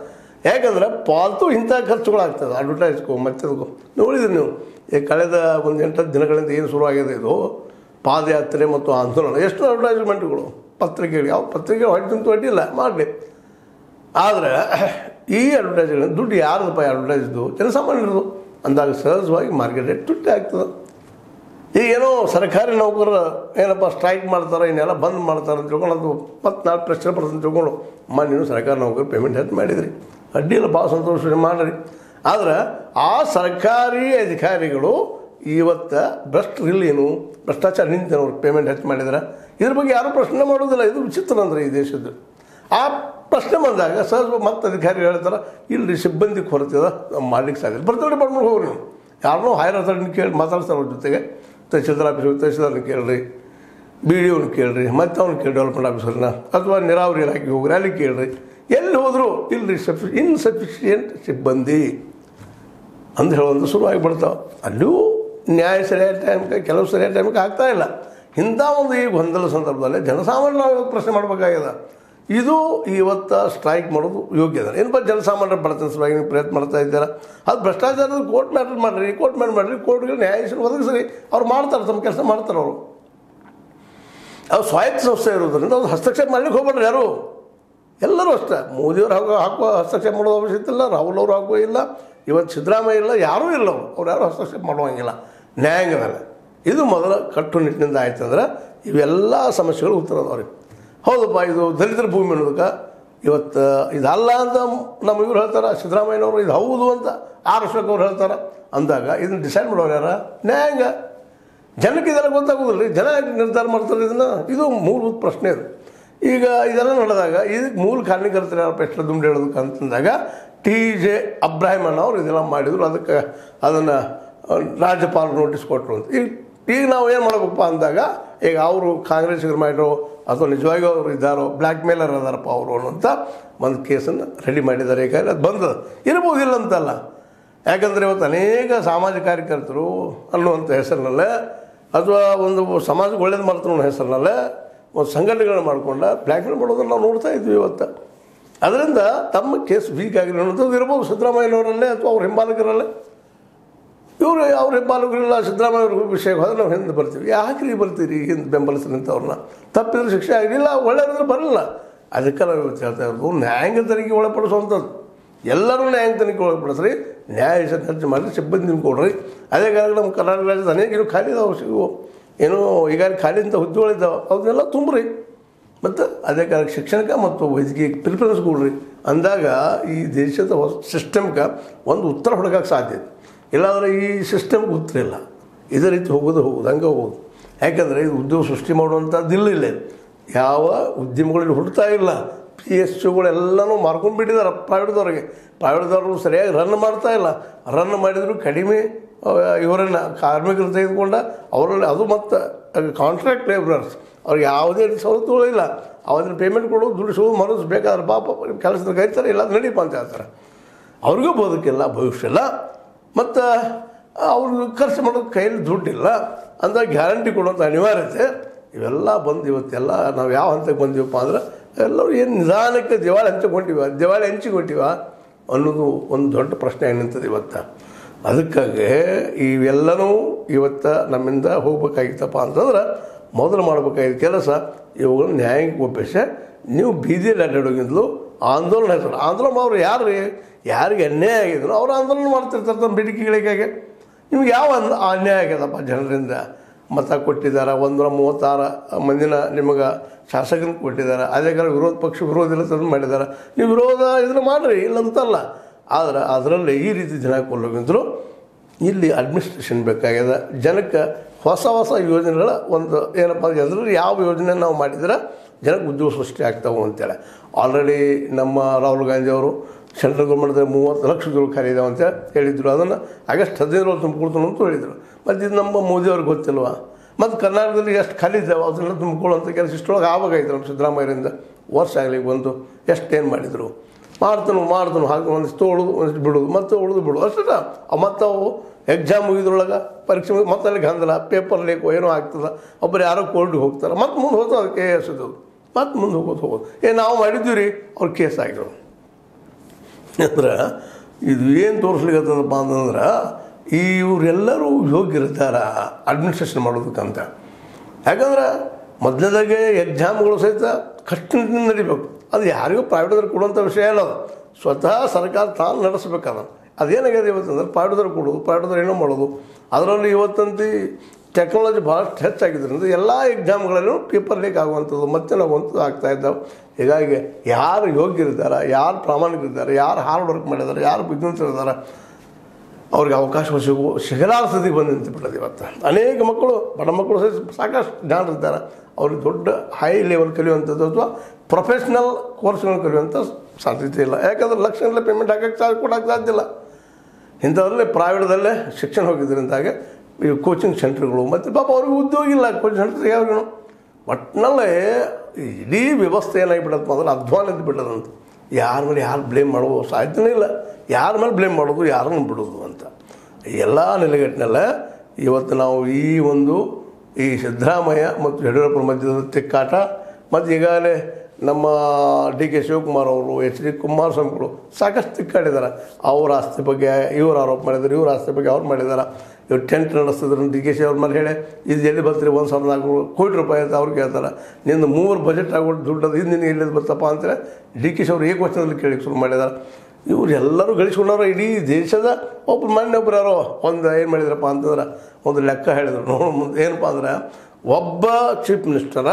ಯಾಕಂದ್ರೆ ಪಾಲ್ತು ಇಂಥ ಖರ್ಚುಗಳಾಗ್ತದೆ ಅಡ್ವರ್ಟೈಸ್ಗೂ ಮತ್ತದಕ್ಕೂ ನೋಡಿದ್ರಿ ನೀವು ಈ ಕಳೆದ ಒಂದು ಎಂಟತ್ತು ದಿನಗಳಿಂದ ಏನು ಶುರುವಾಗಿದೆ ಇದು ಪಾದಯಾತ್ರೆ ಮತ್ತು ಆಂದೋಲನ ಎಷ್ಟು ಅಡ್ವರ್ಟೈಸ್ಮೆಂಟ್ಗಳು ಪತ್ರಿಕೆಗಳು ಯಾವ ಪತ್ರಿಕೆ ಹೊಟ್ಟಂತೂ ಅಡ್ಡಿಲ್ಲ ಮಾಡಲಿ ಆದರೆ ಈ ಅಡ್ವರ್ಟೈಸ್ಗಳು ದುಡ್ಡು ಯಾರ್ದಪ್ಪ ಅಡ್ವರ್ಟೈಸ್ದು ಜನಸಾಮಾನ್ಯರದು ಅಂದಾಗ ಸಹಜವಾಗಿ ಮಾರ್ಕೆಟ್ ರೇಟ್ ತುಟ್ಟಿ ಆಗ್ತದೆ ಈಗ ಏನೋ ಸರ್ಕಾರಿ ನೌಕರರು ಏನಪ್ಪ ಸ್ಟ್ರೈಕ್ ಮಾಡ್ತಾರೆ ಇನ್ನೆಲ್ಲ ಬಂದ್ ಮಾಡ್ತಾರೆ ಅಂತ ತಿಳ್ಕೊಂಡು ಅದು ಮತ್ತು ನಾಳೆ ಪ್ರೆಷರ್ ಬರ್ತದೆ ಅಂತ ತಿಳ್ಕೊಂಡು ಅಮ್ಮ ನೀನು ಸರ್ಕಾರಿ ನೌಕರು ಪೇಮೆಂಟ್ ಹೆಚ್ಚು ಮಾಡಿದ್ರಿ ಅಡ್ಡಿ ಇಲ್ಲ ಭಾಳ ಸಂತೋಷ ಮಾಡಿರಿ ಆದ್ರೆ ಆ ಸರ್ಕಾರಿ ಅಧಿಕಾರಿಗಳು ಇವತ್ತು ಭ್ರಷ್ಟರಿಲ್ಲ ಏನು ಭ್ರಷ್ಟಾಚಾರ ನಿಂತೇನವ್ರು ಪೇಮೆಂಟ್ ಹೆಚ್ಚು ಮಾಡಿದ್ರೆ ಇದ್ರ ಬಗ್ಗೆ ಯಾರೂ ಪ್ರಶ್ನೆ ಮಾಡೋದಿಲ್ಲ ಇದು ವಿಚಿತ್ರ ಅಂದ್ರೆ ಈ ದೇಶದ್ದು ಆ ಪ್ರಶ್ನೆ ಬಂದಾಗ ಸಹಜ ಮತ್ತೆ ಅಧಿಕಾರಿಗಳು ಹೇಳ್ತಾರೆ ಇಲ್ರಿ ಸಿಬ್ಬಂದಿ ಕೊರತೆ ಅದ ನಾವು ಮಾಡ್ಲಿಕ್ಕೆ ಸಾಧ್ಯ ಬರ್ತಾರೆ ಡಿಪಾರ್ಟ್ಮೆಂಟ್ ಹೋಗ್ರಿ ನೀವು ಯಾರನ್ನೋ ಹೈರ್ ಅಥಾರಿಟಿನ ಕೇಳಿ ಮಾತಾಡ್ತಾರೆ ಅವ್ರ ಜೊತೆಗೆ ತಹಸೀಲ್ದಾರ್ ಆಫೀಸ್ ತಹಸೀಲ್ದಾರ್ನ ಕೇಳ್ರಿ ಬಿ ಡಿ ಅವ್ನ ಕೇಳ್ರಿ ಮತ್ತೆ ಅವ್ನು ಕೇಳಿ ಡೆವಲಪ್ಮೆಂಟ್ ಆಫೀಸರ್ನ ಅಥವಾ ನೀರಾವರಿ ಇಲಾಖೆಗೆ ಹೋಗ್ರಿ ಅಲ್ಲಿ ಕೇಳ್ರಿ ಎಲ್ಲಿ ಹೋದ್ರು ಇಲ್ರಿ ಸಫಿ ಇನ್ಸಫಿಷಿಯೆಂಟ್ ಸಿಬ್ಬಂದಿ ಅಂತ ಹೇಳೋದು ಶುರುವಾಗಿ ಬಿಡ್ತಾವೆ ಅಲ್ಲೂ ನ್ಯಾಯ ಸರಿಯಾದ ಟೈಮ್ಗೆ ಕೆಲವು ಸರಿಯಾದ ಟೈಮ್ಗೆ ಆಗ್ತಾ ಇಲ್ಲ ಇಂಥ ಒಂದು ಈ ಗೊಂದಲ ಸಂದರ್ಭದಲ್ಲಿ ಜನಸಾಮಾನ್ಯರು ನಾವು ಇವತ್ತು ಪ್ರಶ್ನೆ ಮಾಡಬೇಕಾಗ್ಯದ ಇದು ಇವತ್ತು ಸ್ಟ್ರೈಕ್ ಮಾಡೋದು ಯೋಗ್ಯ ಅದ ಏನಪ್ಪ ಜನಸಾಮಾನ್ಯರ ಬಡತನ ಸಲುವಾಗಿ ನೀವು ಪ್ರಯತ್ನ ಮಾಡ್ತಾ ಇದ್ದೀರಾ ಅದು ಭ್ರಷ್ಟಾಚಾರದ ಕೋರ್ಟ್ ಮ್ಯಾಟರ್ ಮಾಡಿರಿ ಕೋರ್ಟ್ ಮ್ಯಾಟರ್ ಮಾಡಿರಿ ಕೋರ್ಟ್ಗೆ ನ್ಯಾಯಾಧೀಶರು ಒದಗಿಸ್ರಿ ಅವ್ರು ಮಾಡ್ತಾರೆ ತಮ್ಮ ಕೆಲಸ ಮಾಡ್ತಾರೆ ಅವರು ಅವ್ರು ಸ್ವಾಯತ್ತ ಸಂಸ್ಥೆ ಇರೋದ್ರಿಂದ ಅವ್ರು ಹಸ್ತಕ್ಷೇಪ ಮಾಡ್ಲಿಕ್ಕೆ ಹೋಗ್ಬೇಡ್ರಿ ಯಾರು ಎಲ್ಲರೂ ಅಷ್ಟೇ ಮೋದಿಯವ್ರು ಹಾಕೋ ಹಾಕುವ ಹಸ್ತಕ್ಷೇಪ ಮಾಡೋದು ಅವಶ್ಯಕತೆ ಇಲ್ಲ ರಾಹುಲ್ ಅವರು ಹಾಕುವ ಇಲ್ಲ ಇವತ್ತು ಸಿದ್ದರಾಮಯ್ಯ ಇಲ್ಲ ಯಾರೂ ಇಲ್ಲ ಅವರು ಅವ್ರು ಯಾರು ಹಸ್ತಕ್ಷೇಪ ಮಾಡುವಂಗಿಲ್ಲ ನ್ಯಾಯಾಂಗದಲ್ಲಿ ಇದು ಮೊದಲ ಕಟ್ಟುನಿಟ್ಟಿನಿಂದ ಆಯ್ತಂದ್ರೆ ಇವೆಲ್ಲ ಸಮಸ್ಯೆಗಳು ಉತ್ತರ ಅದಾವ್ರಿ ಹೌದಪ್ಪ ಇದು ದಲಿತರ ಭೂಮಿ ಅನ್ನೋದಕ್ಕೆ ಇವತ್ತು ಇದಲ್ಲ ಅಂತ ನಮ್ಮ ಇವ್ರು ಹೇಳ್ತಾರೆ ಸಿದ್ದರಾಮಯ್ಯನವರು ಇದು ಹೌದು ಅಂತ ಆರ್ ಅಶೋಕ್ ಅವ್ರು ಹೇಳ್ತಾರೆ ಅಂದಾಗ ಇದನ್ನು ಡಿಸೈಡ್ ಮಾಡೋರು ಯಾರ ನ್ಯಾಯಾಂಗ ಜನಕ್ಕೆ ಇದೆಲ್ಲ ಗೊತ್ತಾಗೋದಿಲ್ಲ ರೀ ಜನ ಯಾಕೆ ನಿರ್ಧಾರ ಮಾಡ್ತಾರೆ ಇದನ್ನು ಇದು ಮೂಲಭೂತ ಪ್ರಶ್ನೆ ಇದು ಈಗ ಇದೆಲ್ಲ ನಡೆದಾಗ ಇದಕ್ಕೆ ಮೂಲ ಕಾರಣಕರ್ತರು ಯಾರು ಪೆಟ್ರ ದುಂಡು ಹೇಳೋದಕ್ಕೆ ಅಂತಂದಾಗ ಟಿ ಜೆ ಅಬ್ರಾಹಿಮ್ ಅನ್ನೋರು ಇದೆಲ್ಲ ಮಾಡಿದ್ರು ಅದಕ್ಕೆ ಅದನ್ನು ರಾಜ್ಯಪಾಲರು ನೋಟಿಸ್ ಕೊಟ್ಟರು ಅಂತ ಈಗ ಈಗ ನಾವು ಏನು ಮಾಡಬೇಕಪ್ಪ ಅಂದಾಗ ಈಗ ಅವರು ಕಾಂಗ್ರೆಸ್ಸಿಗರು ಮಾಡಿರೋ ಅಥವಾ ನಿಜವಾಗಿಯೂ ಅವರು ಇದ್ದಾರೋ ಬ್ಲ್ಯಾಕ್ ಮೇಲರ್ ಅದಾರಪ್ಪ ಅವರು ಅನ್ನೋಂಥ ಒಂದು ಕೇಸನ್ನು ರೆಡಿ ಮಾಡಿದ್ದಾರೆ ಯಾಕಂದರೆ ಅದು ಬಂದದ ಇರ್ಬೋದಿಲ್ಲ ಅಂತಲ್ಲ ಯಾಕಂದರೆ ಇವತ್ತು ಅನೇಕ ಸಾಮಾಜಿಕ ಕಾರ್ಯಕರ್ತರು ಅನ್ನುವಂಥ ಹೆಸರಿನಲ್ಲೇ ಅಥವಾ ಒಂದು ಸಮಾಜಕ್ಕೆ ಒಳ್ಳೇದು ಮಾಡ್ತಾರೆ ಅನ್ನೋ ಹೆಸರಿನಲ್ಲೇ ಒಂದು ಸಂಘಟನೆಗಳನ್ನ ಮಾಡ್ಕೊಂಡ ಬ್ಲ್ಯಾಕ್ ಮೇಲ್ ಮಾಡೋದನ್ನು ನಾವು ನೋಡ್ತಾ ಇದ್ವಿ ಇವತ್ತು ಅದರಿಂದ ತಮ್ಮ ಕೇಸ್ ವೀಕ್ ಆಗಿರೋ ಅನ್ನೋದು ಇರ್ಬೋದು ಸಿದ್ದರಾಮಯ್ಯನವರಲ್ಲೇ ಅಥವಾ ಅವ್ರ ಹಿಂಬಾಲಕರಲ್ಲೇ ಇವರು ಅವ್ರ ಹಿಂಬಾಲಕರಿಲ್ಲ ಸಿದ್ದರಾಮಯ್ಯ ಅವ್ರ ವಿಷಯಕ್ಕೆ ಹೋದ್ರೆ ನಾವು ಹಿಂದೆ ಬರ್ತೀವಿ ಯಾಕೆ ರೀ ಬರ್ತೀರಿ ಹಿಂದೆ ಬೆಂಬಲಿಸ್ರಿ ಅವ್ರನ್ನ ತಪ್ಪಿದ್ರೆ ಶಿಕ್ಷೆ ಆಗಿಲ್ಲ ಒಳ್ಳೆಯದ್ರೆ ಬರಲ್ಲ ಅದಕ್ಕೆ ನಾವು ಇವತ್ತು ಹೇಳ್ತಾ ಇರೋದು ನ್ಯಾಯಾಂಗ ತನಿಖೆ ಒಳಪಡಿಸುವಂಥದ್ದು ಎಲ್ಲರೂ ನ್ಯಾಯಾಂಗ ತನಿಖೆ ಒಳಪಡಿಸ್ರಿ ನ್ಯಾಯ ಖರ್ಚು ಮಾಡಿ ಸಿಬ್ಬಂದಿ ಕೊಡ್ರಿ ಅದೇ ಕಾರಣ ನಮ್ಮ ಕರ್ನಾಟಕ ರಾಜ್ಯದ ಅನೇಕ ಇನ್ನು ಖಾಲಿ ಇದಾವೆ ಸಿಗುವು ಏನೋ ಈಗ ಖಾಲಿ ಅಂತ ಹುದ್ದೆಗಳಿದ್ದಾವೆ ಅವನ್ನೆಲ್ಲ ತುಂಬ್ರಿ ಮತ್ತು ಅದೇ ಕಾರಣ ಶಿಕ್ಷಣಕ್ಕೆ ಮತ್ತು ವೈದ್ಯಕೀಯ ಪ್ರಿಫರೆನ್ಸ್ ಕೊಡ್ರಿ ಅಂದಾಗ ಈ ದೇಶದ ಹೊಸ ಸಿಸ್ಟಮ್ಗೆ ಒಂದು ಉತ್ತರ ಹುಡುಕಕ್ಕೆ ಸಾಧ್ಯ ಇದೆ ಇಲ್ಲಾಂದರೆ ಈ ಸಿಸ್ಟಮ್ಗೆ ಉತ್ತರ ಇಲ್ಲ ಇದೇ ರೀತಿ ಹೋಗೋದು ಹೋಗೋದು ಹಂಗೆ ಹೋಗೋದು ಯಾಕಂದರೆ ಇದು ಉದ್ಯೋಗ ಸೃಷ್ಟಿ ಮಾಡುವಂಥದ್ದಿಲ್ಲ ಇಲ್ಲ ಯಾವ ಉದ್ಯಮಗಳು ಹುಡ್ತಾ ಇಲ್ಲ ಪಿ ಎಸ್ ಯುಗಳೆಲ್ಲನೂ ಮಾರ್ಕೊಂಡ್ಬಿಟ್ಟಿದ್ದಾರೆ ಪ್ರೈವೇಟ್ದವ್ರಿಗೆ ಪ್ರೈವೇಟ್ದವರು ಸರಿಯಾಗಿ ರನ್ ಮಾಡ್ತಾ ಇಲ್ಲ ರನ್ ಮಾಡಿದ್ರು ಕಡಿಮೆ ಇವರನ್ನು ಕಾರ್ಮಿಕರು ತೆಗೆದುಕೊಂಡ ಅವರಲ್ಲಿ ಅದು ಮತ್ತು ಕಾಂಟ್ರಾಕ್ಟ್ ಲೇಬರರ್ಸ್ ಅವ್ರಿಗೆ ಯಾವುದೇ ರೀತಿ ಸವಲತ್ತುಗಳು ಇಲ್ಲ ಅವನ್ನ ಪೇಮೆಂಟ್ ಕೊಡೋದು ದುಡಿಸೋದು ಮನಸ್ಸು ಬೇಕಾದ್ರೆ ಪಾಪ ಕೆಲಸದ ಕೈತಾರೆ ಇಲ್ಲ ಅದು ನಡೀಪ ಅಂತ ಹೇಳ್ತಾರೆ ಅವ್ರಿಗೂ ಬದುಕಿಲ್ಲ ಭವಿಷ್ಯ ಇಲ್ಲ ಮತ್ತು ಅವ್ರಿಗೆ ಖರ್ಚು ಮಾಡೋದು ಕೈಯಲ್ಲಿ ದುಡ್ಡಿಲ್ಲ ಅಂತ ಗ್ಯಾರಂಟಿ ಕೊಡುವಂಥ ಅನಿವಾರ್ಯತೆ ಇವೆಲ್ಲ ಬಂದು ಇವತ್ತೆಲ್ಲ ನಾವು ಯಾವ ಹಂತಕ್ಕೆ ಬಂದೀವಪ್ಪ ಅಂದ್ರೆ ಎಲ್ಲರೂ ಏನು ನಿಧಾನಕ್ಕೆ ದಿವಾಳಿ ಹಂಚಿಕೊಂಡಿವ ದಿವಾಳಿ ಹಂಚಿಕೊಟ್ಟಿವ ಅನ್ನೋದು ಒಂದು ದೊಡ್ಡ ಪ್ರಶ್ನೆ ಆಗಿ ನಿಂತದೆ ಇವತ್ತು ಅದಕ್ಕಾಗಿ ಇವೆಲ್ಲನೂ ಇವತ್ತು ನಮ್ಮಿಂದ ಹೋಗ್ಬೇಕಾಗಿತ್ತಪ್ಪ ಅಂತಂದ್ರೆ ಮೊದಲು ಮಾಡಬೇಕಾಗಿದ್ದ ಕೆಲಸ ಇವುಗಳನ್ನ ನ್ಯಾಯಕ್ಕೆ ಒಪ್ಪಿಸಿ ನೀವು ಬೀದಿಯಲ್ಲಿ ಅಡ್ಡಾಡೋಗಿಂದಲೂ ಆಂದೋಲನ ಹೆಸರು ಆಂದೋಲನ ಅವರು ಯಾರು ರೀ ಯಾರಿಗೆ ಅನ್ಯಾಯ ಆಗಿದ್ರು ಅವ್ರು ಆಂದೋಲನ ಮಾಡ್ತಿರ್ತಾರೆ ತಮ್ಮ ಬೇಡಿಕೆಗಳಿಗಾಗಿ ನಿಮ್ಗೆ ಯಾವ ಅನ್- ಅನ್ಯಾಯ ಆಗ್ಯದಪ್ಪ ಜನರಿಂದ ಮತ ಕೊಟ್ಟಿದ್ದಾರೆ ಒಂದೂರ ಮೂವತ್ತಾರು ಮಂದಿನ ನಿಮಗೆ ಶಾಸಕರಿಗೆ ಕೊಟ್ಟಿದ್ದಾರೆ ಅದೇ ಕಾಲ ವಿರೋಧ ಪಕ್ಷ ವಿರೋಧ ಇಲ್ಲ ತಂದು ಮಾಡಿದ್ದಾರೆ ನೀವು ವಿರೋಧ ಇದನ್ನು ಮಾಡಿರಿ ಇಲ್ಲಂತಲ್ಲ ಆದ್ರೆ ಅದರಲ್ಲಿ ಈ ರೀತಿ ಜನ ಕೊಲ್ಲೋಗಿದ್ರು ಇಲ್ಲಿ ಅಡ್ಮಿನಿಸ್ಟ್ರೇಷನ್ ಬೇಕಾಗ್ಯದ ಜನಕ್ಕೆ ಹೊಸ ಹೊಸ ಯೋಜನೆಗಳ ಒಂದು ಏನಪ್ಪ ಅಂದ್ರೆ ಅದರಲ್ಲಿ ಯಾವ ಯೋಜನೆ ನಾವು ಮಾಡಿದ್ರೆ ಜನಕ್ಕೆ ಉದ್ಯೋಗ ಸೃಷ್ಟಿ ಆಗ್ತಾವೆ ಅಂತೇಳಿ ಆಲ್ರೆಡಿ ನಮ್ಮ ರಾಹುಲ್ ಗಾಂಧಿ ಅವರು ಸೆಂಟ್ರಲ್ ಗೌರ್ಮೆಂಟ್ದ ಮೂವತ್ತು ಲಕ್ಷ ಉದ್ಯೋಗ ಖಾಲಿ ಇದಾವೆ ಅಂತ ಹೇಳಿದರು ಅದನ್ನು ಆಗಸ್ಟ್ ಹದಿನೈದರಲ್ಲಿ ತುಂಬಿಕೊಡ್ತಾನೆ ಅಂತ ಹೇಳಿದರು ಮತ್ತು ಇದು ನಮ್ಮ ಮೋದಿಯವ್ರಿಗೆ ಗೊತ್ತಿಲ್ವಾ ಮತ್ತು ಕರ್ನಾಟಕದಲ್ಲಿ ಎಷ್ಟು ಖಾಲಿ ಇದ್ದಾವೆ ಅದನ್ನೆಲ್ಲ ತುಂಬಿಕೊಳ್ಳುವಂಥ ಕೆಲಸ ಇಷ್ಟೊಳಗೆ ಆವಾಗೈತೆ ನಮ್ಮ ಸಿದ್ದರಾಮಯ್ಯರಿಂದ ವರ್ಷ ಆಗಲಿ ಬಂದು ಎಷ್ಟೇನು ಮಾಡಿದರು ಮಾಡ್ತಾನು ಮಾಡ್ತಾನು ಹಾಗೆ ಒಂದಿಷ್ಟು ಉಳಿದು ಒಂದಿಷ್ಟು ಬಿಡೋದು ಮತ್ತೆ ಉಳಿದು ಬಿಡೋದು ಅಷ್ಟೇ ಮತ್ತು ಅವು ಎಕ್ಸಾಮ್ ಮುಗಿದ್ರೊಳಗೆ ಪರೀಕ್ಷೆ ಮುಗಿದು ಮತ್ತೆ ಅಲ್ಲಿ ಗಂದಲ ಪೇಪರ್ ಲೇಕೋ ಏನೋ ಆಗ್ತದೆ ಒಬ್ಬರು ಯಾರೋ ಕೋರ್ಟಿಗೆ ಹೋಗ್ತಾರೆ ಮತ್ತೆ ಮುಂದೆ ಹೋಗ್ತದೆ ಅದು ಕೆ ಎಸ್ ಇದು ಮತ್ತೆ ಮುಂದೆ ಹೋಗೋದು ಹೋಗೋದು ಏ ನಾವು ಮಾಡಿದ್ದೀವಿ ರೀ ಅವ್ರು ಕೇಸ್ ಆಗಿರೋ ಅಂದ್ರೆ ಇದು ಏನು ತೋರಿಸ್ಲಿಕ್ಕತ್ತದಪ್ಪ ಅಂತಂದ್ರೆ ಈ ಇವರೆಲ್ಲರೂ ಯೋಗ್ಯರಿರ್ತಾರ ಅಡ್ಮಿನಿಸ್ಟ್ರೇಷನ್ ಮಾಡೋದಕ್ಕಂತ ಯಾಕಂದ್ರೆ ಮೊದಲದಾಗೆ ಎಕ್ಸಾಮ್ಗಳು ಸಹಿತ ಕಷ್ಟದಿಂದ ನಡಿಬೇಕು ಅದು ಯಾರಿಗೂ ಪ್ರೈವೇಟ್ದವ್ರು ಕೊಡುವಂಥ ವಿಷಯ ಅಲ್ಲ ಅದು ಸ್ವತಃ ಸರ್ಕಾರ ತಾನು ನಡೆಸ್ಬೇಕದ ಅದೇನಾಗಿದೆ ಇವತ್ತಂದ್ರೆ ಪ್ರೈವೇಟ್ದವ್ರು ಕೊಡೋದು ಪ್ರೈವೇಟ್ದವ್ರು ಏನೋ ಮಾಡೋದು ಅದರಲ್ಲಿ ಇವತ್ತಂತಿ ಟೆಕ್ನಾಲಜಿ ಭಾಳಷ್ಟು ಹೆಚ್ಚಾಗಿದ್ದರಿಂದ ಎಲ್ಲ ಎಕ್ಸಾಮ್ಗಳಲ್ಲೂ ಪೇಪರ್ ಲೀಕ್ ಆಗುವಂಥದ್ದು ಮತ್ತೆ ಆಗುವಂಥದ್ದು ಆಗ್ತಾ ಇದ್ದಾವೆ ಹೀಗಾಗಿ ಯಾರು ಯೋಗ್ಯರಿದ್ದಾರೆ ಯಾರು ಪ್ರಾಮಾಣಿಕರಿದ್ದಾರೆ ಯಾರು ಹಾರ್ಡ್ ವರ್ಕ್ ಮಾಡಿದ್ದಾರೆ ಯಾರು ಬಿಸ್ನೆಸ್ ಇದ್ದಾರೆ ಅವ್ರಿಗೆ ಅವಕಾಶ ಸಿಗು ಸಿಗಲಾರ ಸ್ಥಿತಿಗೆ ಬಂದು ನಿಂತುಬಿಟ್ಟದೆ ಇವತ್ತು ಅನೇಕ ಮಕ್ಕಳು ಬಡ ಮಕ್ಕಳು ಸಹ ಸಾಕಷ್ಟು ಜ್ಞಾನ ಇರ್ತಾರೆ ಅವ್ರಿಗೆ ದೊಡ್ಡ ಹೈ ಲೆವೆಲ್ ಕಲಿಯುವಂಥದ್ದು ಅಥವಾ ಪ್ರೊಫೆಷ್ನಲ್ ಕೋರ್ಸ್ಗಳನ್ನು ಕಲಿಯುವಂಥ ಸಾಧ್ಯತೆ ಇಲ್ಲ ಯಾಕಂದ್ರೆ ಲಕ್ಷಗಳ ಪೇಮೆಂಟ್ ಹಾಕಕ್ಕೆ ಸಾಧ್ಯ ಕೊಡೋಕ್ಕೆ ಸಾಧ್ಯ ಇಲ್ಲ ಇಂಥದ್ರಲ್ಲೇ ಪ್ರೈವೇಟ್ದಲ್ಲೇ ಶಿಕ್ಷಣ ಹೋಗಿದ್ದರಿಂದಾಗೆ ಈ ಕೋಚಿಂಗ್ ಸೆಂಟ್ರ್ಗಳು ಮತ್ತು ಪಾಪ ಅವ್ರಿಗೆ ಉದ್ಯೋಗ ಇಲ್ಲ ಕೋಚಿಂಗ್ ಸೆಂಟರ್ ಯಾವ್ದು ಒಟ್ಟಿನಲ್ಲೇ ಇಡೀ ವ್ಯವಸ್ಥೆ ಏನಾಗಿಬಿಡತ್ತೆ ಮೊದಲು ಅಧ್ವಾನ ಎದ್ದು ಬಿಟ್ಟದಂತ ಯಾರ ಮೇಲೆ ಯಾರು ಬ್ಲೇಮ್ ಮಾಡುವ ಸಾಧ್ಯನೇ ಇಲ್ಲ ಯಾರ ಮೇಲೆ ಬ್ಲೇಮ್ ಮಾಡೋದು ಯಾರನ್ನು ಬಿಡೋದು ಅಂತ ಎಲ್ಲ ನೆಲೆಗಟ್ಟಿನೆಲ್ಲ ಇವತ್ತು ನಾವು ಈ ಒಂದು ಈ ಸಿದ್ದರಾಮಯ್ಯ ಮತ್ತು ಯಡಿಯೂರಪ್ಪರ ಮಧ್ಯದ ತಿಕ್ಕಾಟ ಮತ್ತು ಈಗಾಗಲೇ ನಮ್ಮ ಡಿ ಕೆ ಶಿವಕುಮಾರ್ ಅವರು ಎಚ್ ಡಿ ಕುಮಾರಸ್ವಾಮಿಗಳು ಸಾಕಷ್ಟು ತಿಕ್ಕಾಡಿದ್ದಾರೆ ಅವ್ರ ಆಸ್ತಿ ಬಗ್ಗೆ ಇವ್ರು ಆರೋಪ ಮಾಡಿದ್ದಾರೆ ಇವ್ರ ಆಸ್ತಿ ಬಗ್ಗೆ ಅವ್ರು ಮಾಡಿದ್ದಾರೆ ಇವ್ರು ಟೆಂಟ್ ನಡೆಸ್ತಿದ್ರು ಡಿ ಕೆ ಶಿ ಅವ್ರ ಮೇಲೆ ಹೇಳಿ ಇದು ಎಲ್ಲಿ ಬರ್ತೀರಿ ಒಂದು ಸಾವಿರದ ನಾಲ್ಕು ಕೋಟಿ ರೂಪಾಯಿ ಅಂತ ಅವ್ರು ಕೇಳ್ತಾರೆ ನಿಂದು ಮೂರು ಬಜೆಟ್ ಆಗ್ಬಿಟ್ಟು ದುಡ್ಡು ಅದು ಹಿಂದಿನ ಎಲ್ಲಿ ಬರ್ತಪ್ಪ ಅಂತೇಳಿ ಡಿ ಕೆ ಶಿ ಅವ್ರು ಏಕವಚನದಲ್ಲಿ ಕೇಳಿ ಶುರು ಮಾಡಿದ್ದಾರೆ ಇವ್ರು ಎಲ್ಲರೂ ಗಳಿಸ್ಕೊಂಡವ್ರು ಇಡೀ ದೇಶದ ಒಬ್ರು ಮೊನ್ನೆ ಒಬ್ರು ಯಾರೋ ಒಂದು ಏನು ಮಾಡಿದ್ರಪ್ಪ ಅಂತಂದ್ರೆ ಒಂದು ಲೆಕ್ಕ ಹೇಳಿದ್ರು ನೋಡು ಮುಂದೆ ಏನಪ್ಪ ಅಂದ್ರೆ ಒಬ್ಬ ಚೀಫ್ ಮಿನಿಸ್ಟರ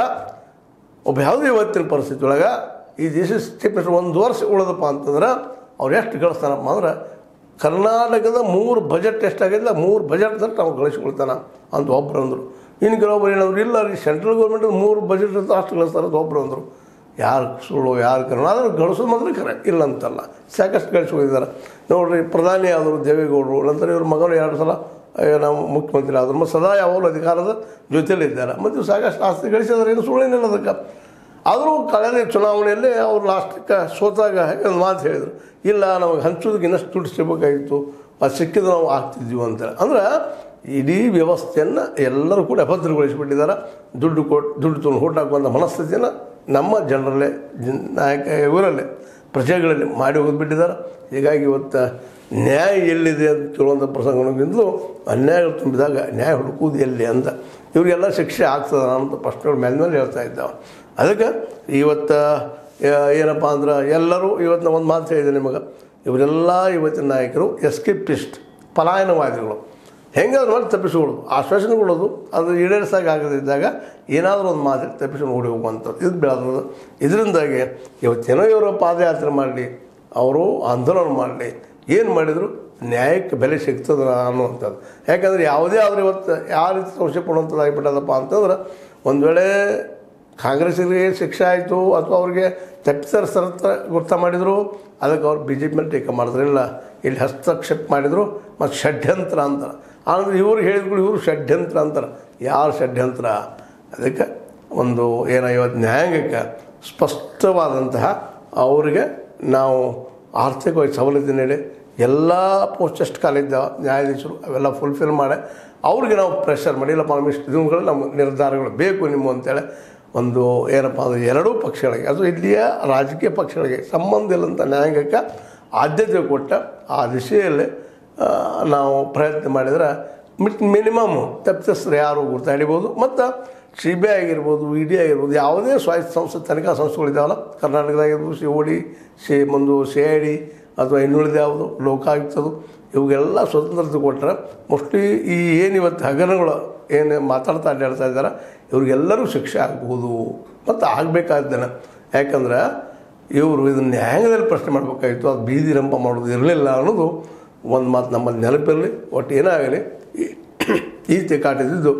ಒಬ್ಬ ಯಾವುದೇ ಇವತ್ತಿನ ಪರಿಸ್ಥಿತಿ ಒಳಗೆ ಈ ದೇಶದ ಚೀಫ್ ಮಿನಿಸ್ಟರ್ ಒಂದು ವರ್ಷ ಉಳಿದಪ್ಪ ಅಂತಂದ್ರೆ ಅವ್ರು ಎಷ್ಟು ಗಳಿಸ್ತಾನಪ್ಪ ಅಂದ್ರೆ ಕರ್ನಾಟಕದ ಮೂರು ಬಜೆಟ್ ಎಷ್ಟಾಗಿದೆ ಮೂರು ಬಜೆಟ್ ಅಂತ ನಾವು ಗಳಿಸ್ಕೊಳ್ತಾನ ಅಂತ ಒಬ್ರು ಅಂದರು ಇನ್ನು ಕೆಲವೊಬ್ರು ಏನಂದ್ರು ಇಲ್ಲ ರೀ ಸೆಂಟ್ರಲ್ ಗೌರ್ಮೆಂಟ್ ಮೂರು ಬಜೆಟ್ ಅಂತ ಅಷ್ಟು ಗಳಿಸ್ತಾರೆ ಅಂತ ಒಬ್ರು ಅಂದರು ಯಾರು ಸುಳ್ಳು ಯಾರು ಕರೆ ಆದ್ರೆ ಗಳಿಸೋದು ಮಾತ್ರ ಖರೆ ಇಲ್ಲ ಅಂತಲ್ಲ ಸಾಕಷ್ಟು ಗಳಿಸ್ಕೊಂಡಿದ್ದಾರೆ ನೋಡ್ರಿ ಪ್ರಧಾನಿ ಆದರು ದೇವೇಗೌಡರು ನಂತರ ಇವ್ರ ಮಗನು ಎರಡು ಸಲ ಅಯ್ಯೋ, ನಾವು ಮುಖ್ಯಮಂತ್ರಿ ಆದರು ಮತ್ತು ಸದಾ ಯಾವಾಗಲೂ ಅಧಿಕಾರದ ಜೊತೆಯಲ್ಲಿದ್ದಾರೆ ಮತ್ತು ಸಾಕಷ್ಟು ಆಸ್ತಿ ಗಳಿಸಿದ್ರೆ ಏನು ಸುಳ್ಳೇನಿಲ್ಲ ಅದಕ್ಕೆ ಆದರೂ ಕಳೆದ ಚುನಾವಣೆಯಲ್ಲಿ ಅವ್ರು ಲಾಸ್ಟಕ್ಕೆ ಸೋತಾಗ ಒಂದು ಮಾತು ಹೇಳಿದರು ಇಲ್ಲ ನಮಗೆ ಹಂಚೋದಕ್ಕೆ ಇನ್ನಷ್ಟು ದುಡ್ಡು ಸಿಗಬೇಕಾಗಿತ್ತು ಅದು ಸಿಕ್ಕಿದ್ರೆ ನಾವು ಆಗ್ತಿದ್ವಿ ಅಂತೇಳಿ ಅಂದ್ರೆ ಇಡೀ ವ್ಯವಸ್ಥೆಯನ್ನು ಎಲ್ಲರೂ ಕೂಡ ಅಭದ್ರಗೊಳಿಸಿಬಿಟ್ಟಿದ್ದಾರೆ ದುಡ್ಡು ಕೊಟ್ಟು ದುಡ್ಡು ತೊಗೊಂಡು ಓಟ್ ಹಾಕುವಂಥ ಮನಸ್ಥಿತಿಯನ್ನು ನಮ್ಮ ಜನರಲ್ಲೇ ಜನ್ ನಾಯಕ ಇವರಲ್ಲೇ ಪ್ರಜೆಗಳಲ್ಲಿ ಮಾಡಿ ಹೋಗಿಬಿಟ್ಟಿದ್ದಾರೆ ಹೀಗಾಗಿ ಇವತ್ತು ನ್ಯಾಯ ಎಲ್ಲಿದೆ ಅಂತ ಕೇಳುವಂಥ ಪ್ರಸಂಗಗಳಿಂದಲೂ ಅನ್ಯಾಯಗಳು ತುಂಬಿದಾಗ ನ್ಯಾಯ ಹುಡುಕುವುದು ಎಲ್ಲಿ ಅಂತ ಇವರಿಗೆಲ್ಲ ಶಿಕ್ಷೆ ಆಗ್ತದೆ ಅಂತ ಪ್ರಶ್ನೆಗಳು ಮೇಲೆ ಮೇಲೆ ಹೇಳ್ತಾ ಇದ್ದಾವೆ ಅದಕ್ಕೆ ಇವತ್ತು ಆ, ಏನಪ್ಪ ಅಂದ್ರೆ ಎಲ್ಲರೂ ಇವತ್ತು ಒಂದು ಮಾತು ಹೇಳಿದೆ ನಿಮಗೆ ಇವರೆಲ್ಲ ಇವತ್ತಿನ ನಾಯಕರು ಎಸ್ಕಿಪಿಸ್ಟ್ ಪಲಾಯನವಾದಿಗಳು ಹೆಂಗಾದ್ರೂ ಮಾಡಿ ತಪ್ಪಿಸ್ಕೊಳ್ಳೋದು ಆಶ್ವಾಸನೆ ಕೊಡೋದು ಅದು ಈಡೇರಿಸಾಗ ಆಗದಿದ್ದಾಗ ಏನಾದರೂ ಒಂದು ಮಾತು ತಪ್ಪಿಸ್ಕೊಂಡು ಓಡಿ ಹೋಗುವಂಥದ್ದು ಇದು ಬೆಳೆದದು ಇದರಿಂದಾಗಿ ಇವತ್ತೇನೋ ಇವರು ಪಾದಯಾತ್ರೆ ಮಾಡಲಿ ಅವರು ಆಂದೋಲನ ಮಾಡಲಿ ಏನು ಮಾಡಿದ್ರು ನ್ಯಾಯಕ್ಕೆ ಬೆಲೆ ಸಿಗ್ತದ ಅನ್ನುವಂಥದ್ದು ಯಾಕಂದರೆ ಯಾವುದೇ ಆದರೂ ಇವತ್ತು ಯಾವ ರೀತಿ ಸಂಶಯ ಪಡುವಂಥದ್ದು ಆಗಿಬಿಟ್ಟದಪ್ಪ ಅಂತಂದ್ರೆ ಒಂದು ವೇಳೆ ಕಾಂಗ್ರೆಸ್ಸಿಗೆ ಶಿಕ್ಷೆ ಆಯಿತು ಅಥವಾ ಅವ್ರಿಗೆ ತಪ್ಪಿತರ ಸರತ್ರ ಗುರ್ತ ಮಾಡಿದರು ಅದಕ್ಕೆ ಅವ್ರು ಬಿ ಜೆ ಪಿ ಮೇಲೆ ಟೀಕೆ ಮಾಡಿದ್ರು ಇಲ್ಲ ಇಲ್ಲಿ ಹಸ್ತಕ್ಷೇಪ ಮಾಡಿದರು ಮತ್ತು ಷಡ್ಯಂತ್ರ ಅಂತಾರೆ ಆದರೆ ಇವ್ರು ಹೇಳಿದ್ರು ಇವರು ಷಡ್ಯಂತ್ರ ಅಂತಾರೆ ಯಾರು ಷಡ್ಯಂತ್ರ ಅದಕ್ಕೆ ಒಂದು ಏನೋ ಇವತ್ತು ನ್ಯಾಯಾಂಗಕ್ಕೆ ಸ್ಪಷ್ಟವಾದಂತಹ ಅವರಿಗೆ ನಾವು ಆರ್ಥಿಕವಾಗಿ ಸವಲತ್ತು ನೀಡಿ ಎಲ್ಲ ಪೋಸ್ಟ್ ಎಷ್ಟು ಕಾಲಿದ್ದ ನ್ಯಾಯಾಧೀಶರು ಅವೆಲ್ಲ ಫುಲ್ಫಿಲ್ ಮಾಡಿ ಅವ್ರಿಗೆ ನಾವು ಪ್ರೆಷರ್ ಮಾಡಿ ಇಲ್ಲಪ್ಪ ನಮ್ಮ ಇಷ್ಟು ದಿನಗಳು ನಮ್ಮ ನಿರ್ಧಾರಗಳು ಬೇಕು ನಿಮ್ಮ ಅಂತೇಳಿ ಒಂದು ಏನಪ್ಪ ಅಂದರೆ ಎರಡೂ ಪಕ್ಷಗಳಿಗೆ ಅದು ಇಲ್ಲಿಯ ರಾಜಕೀಯ ಪಕ್ಷಗಳಿಗೆ ಸಂಬಂಧ ಇಲ್ಲಂಥ ನ್ಯಾಯಾಂಗಕ್ಕೆ ಆದ್ಯತೆ ಕೊಟ್ಟ ಆ ದಿಶೆಯಲ್ಲಿ ಆ, ನಾವು ಪ್ರಯತ್ನ ಮಾಡಿದ್ರೆ ಮಿಟ್ ಮಿನಿಮಮ್ ತಪ್ಪಿತಸ್ಥರು ಯಾರು ಗುರ್ತು ಹಿಡಿಬೋದು ಮತ್ತು ಸಿ ಬಿ ಐ ಆಗಿರ್ಬೋದು ಇ ಡಿ ಆಗಿರ್ಬೋದು ಯಾವುದೇ ಸ್ವಾಯತ್ತ ಸಂಸ್ಥೆ ತನಿಖಾ ಸಂಸ್ಥೆಗಳಿದ್ದಾವಲ್ಲ ಕರ್ನಾಟಕದಾಗಿರ್ಬೋದು ಸಿ ಓ ಡಿ ಸಿ ಒಂದು ಸಿ ಐ ಡಿ ಅಥವಾ ಇನ್ನುಳಿದ ಯಾವುದು ಲೋಕಾಯುಕ್ತದು ಇವುಗೆಲ್ಲ ಸ್ವತಂತ್ರತೆ ಕೊಟ್ಟರೆ ಮೋಸ್ಟ್ಲಿ ಈ ಏನು ಇವತ್ತು ಹಗರಣಗಳು ಏನು ಮಾತಾಡ್ತಾ ಅಡ್ಡಾಡ್ತಾ ಇದ್ದಾರೆ ಇವ್ರಿಗೆಲ್ಲರೂ ಶಿಕ್ಷೆ ಆಗ್ಬೋದು ಮತ್ತು ಆಗಬೇಕಾದ್ದೇನೆ ಯಾಕಂದ್ರೆ ಇವರು ಇದನ್ನು ನ್ಯಾಯಾಂಗದಲ್ಲಿ ಪ್ರಶ್ನೆ ಮಾಡಬೇಕಾಗಿತ್ತು ಅದು ಬೀದಿ ರಂಪ ಮಾಡೋದು ಇರಲಿಲ್ಲ ಅನ್ನೋದು ಒಂದು ಮಾತು ನಮ್ಮಲ್ಲಿ ನೆನಪಿರಲಿ ಒಟ್ಟು ಏನೇ ಆಗಲಿ ಈ- ಈ ತಿಕ್ಕಾಟಿದ್ದು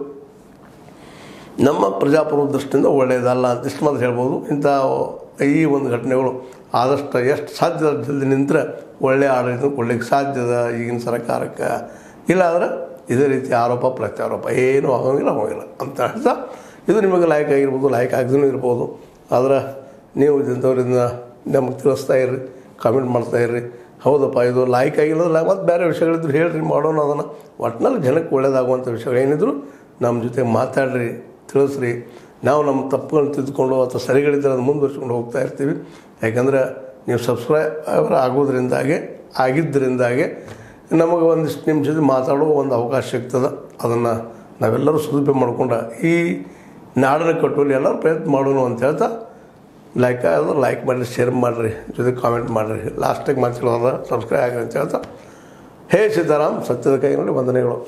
ನಮ್ಮ ಪ್ರಜಾಪ್ರಭು ದೃಷ್ಟಿಯಿಂದ ಒಳ್ಳೆಯದಲ್ಲ ಅಂತ ಇಷ್ಟು ಮಾತ್ರ ಹೇಳ್ಬೋದು ಇಂಥ ಈ ಒಂದು ಘಟನೆಗಳು ಆದಷ್ಟು ಎಷ್ಟು ಸಾಧ್ಯ ಜಲ್ದಿ ನಿಂತರೆ ಒಳ್ಳೆಯ ಆಡಳಿತ ಕೊಡ್ಲಿಕ್ಕೆ ಸಾಧ್ಯದ ಈಗಿನ ಸರ್ಕಾರಕ್ಕೆ ಇಲ್ಲಾಂದ್ರೆ ಇದೇ ರೀತಿ ಆರೋಪ ಪ್ರತ್ಯಾರೋಪ ಏನೂ ಆಗೋಂಗಿಲ್ಲ ಹೋಗಿಲ್ಲ ಅಂತ ಹೇಳ್ತಾ ಇದು ನಿಮಗೆ ಲಾಯಕ್ ಆಗಿರ್ಬೋದು ಲಾಯಕ್ ಆಗದೇ ಇರ್ಬೋದು ಆದ್ರೆ ನೀವು ಇಂಥವ್ರಿಂದ ನಮಗೆ ತಿಳಿಸ್ತಾ ಇರ್ರಿ ಕಾಮೆಂಟ್ ಮಾಡ್ತಾ ಇರ್ರಿ ಹೌದಪ್ಪ ಇದು ಲಾಯಕ್ ಆಗಿಲ್ಲ ಮತ್ತು ಬೇರೆ ವಿಷಯಗಳಿದ್ರು ಹೇಳ್ರಿ ಮಾಡೋಣ ಅದನ್ನು ಒಟ್ಟಿನಲ್ಲಿ ಜನಕ್ಕೆ ಒಳ್ಳೇದಾಗುವಂಥ ವಿಷಯಗಳು ಏನಿದ್ರು ನಮ್ಮ ಜೊತೆ ಮಾತಾಡ್ರಿ ತಿಳಿಸ್ರಿ ನಾವು ನಮ್ಮ ತಪ್ಪುಗಳನ್ನ ತಿದ್ದುಕೊಂಡು ಅಥವಾ ಸರಿಗಳಿದ್ದರೆ ಅದನ್ನು ಮುಂದುವರ್ಸ್ಕೊಂಡು ಹೋಗ್ತಾ ಇರ್ತೀವಿ ಯಾಕಂದ್ರೆ ನೀವು ಸಬ್ಸ್ಕ್ರೈಬರ್ ಆಗೋದ್ರಿಂದಾಗೆ ಆಗಿದ್ದರಿಂದಾಗೆ ನಮಗೆ ಒಂದಿಷ್ಟು ನಿಮಿಷದ ಮಾತಾಡೋ ಒಂದು ಅವಕಾಶ ಸಿಗ್ತದೆ ಅದನ್ನು ನಾವೆಲ್ಲರೂ ಸದುಪಯೋಗ ಮಾಡ್ಕೊಂಡು ಈ ನಾಡನ್ನು ಕಟ್ಟುವಲ್ಲಿ ಎಲ್ಲರೂ ಪ್ರಯತ್ನ ಮಾಡೋಣ ಅಂತ ಹೇಳ್ತಾ ಲೈಕ್ ಆದ್ರೆ ಲೈಕ್ ಮಾಡಿರಿ ಶೇರ್ ಮಾಡಿರಿ ಜೊತೆ ಕಾಮೆಂಟ್ ಮಾಡಿರಿ ಲಾಸ್ಟಿಗೆ ಮಾತಾಡೋದ್ರ ಸಬ್ಸ್ಕ್ರೈಬ್ ಆಗಿರಿ ಅಂತ ಹೇಳ್ತಾ ಹೇ ಸೀತಾರಾಮ್ ಸತ್ಯದ ಕೈ ನೋಡಿ ವಂದನೆಗಳು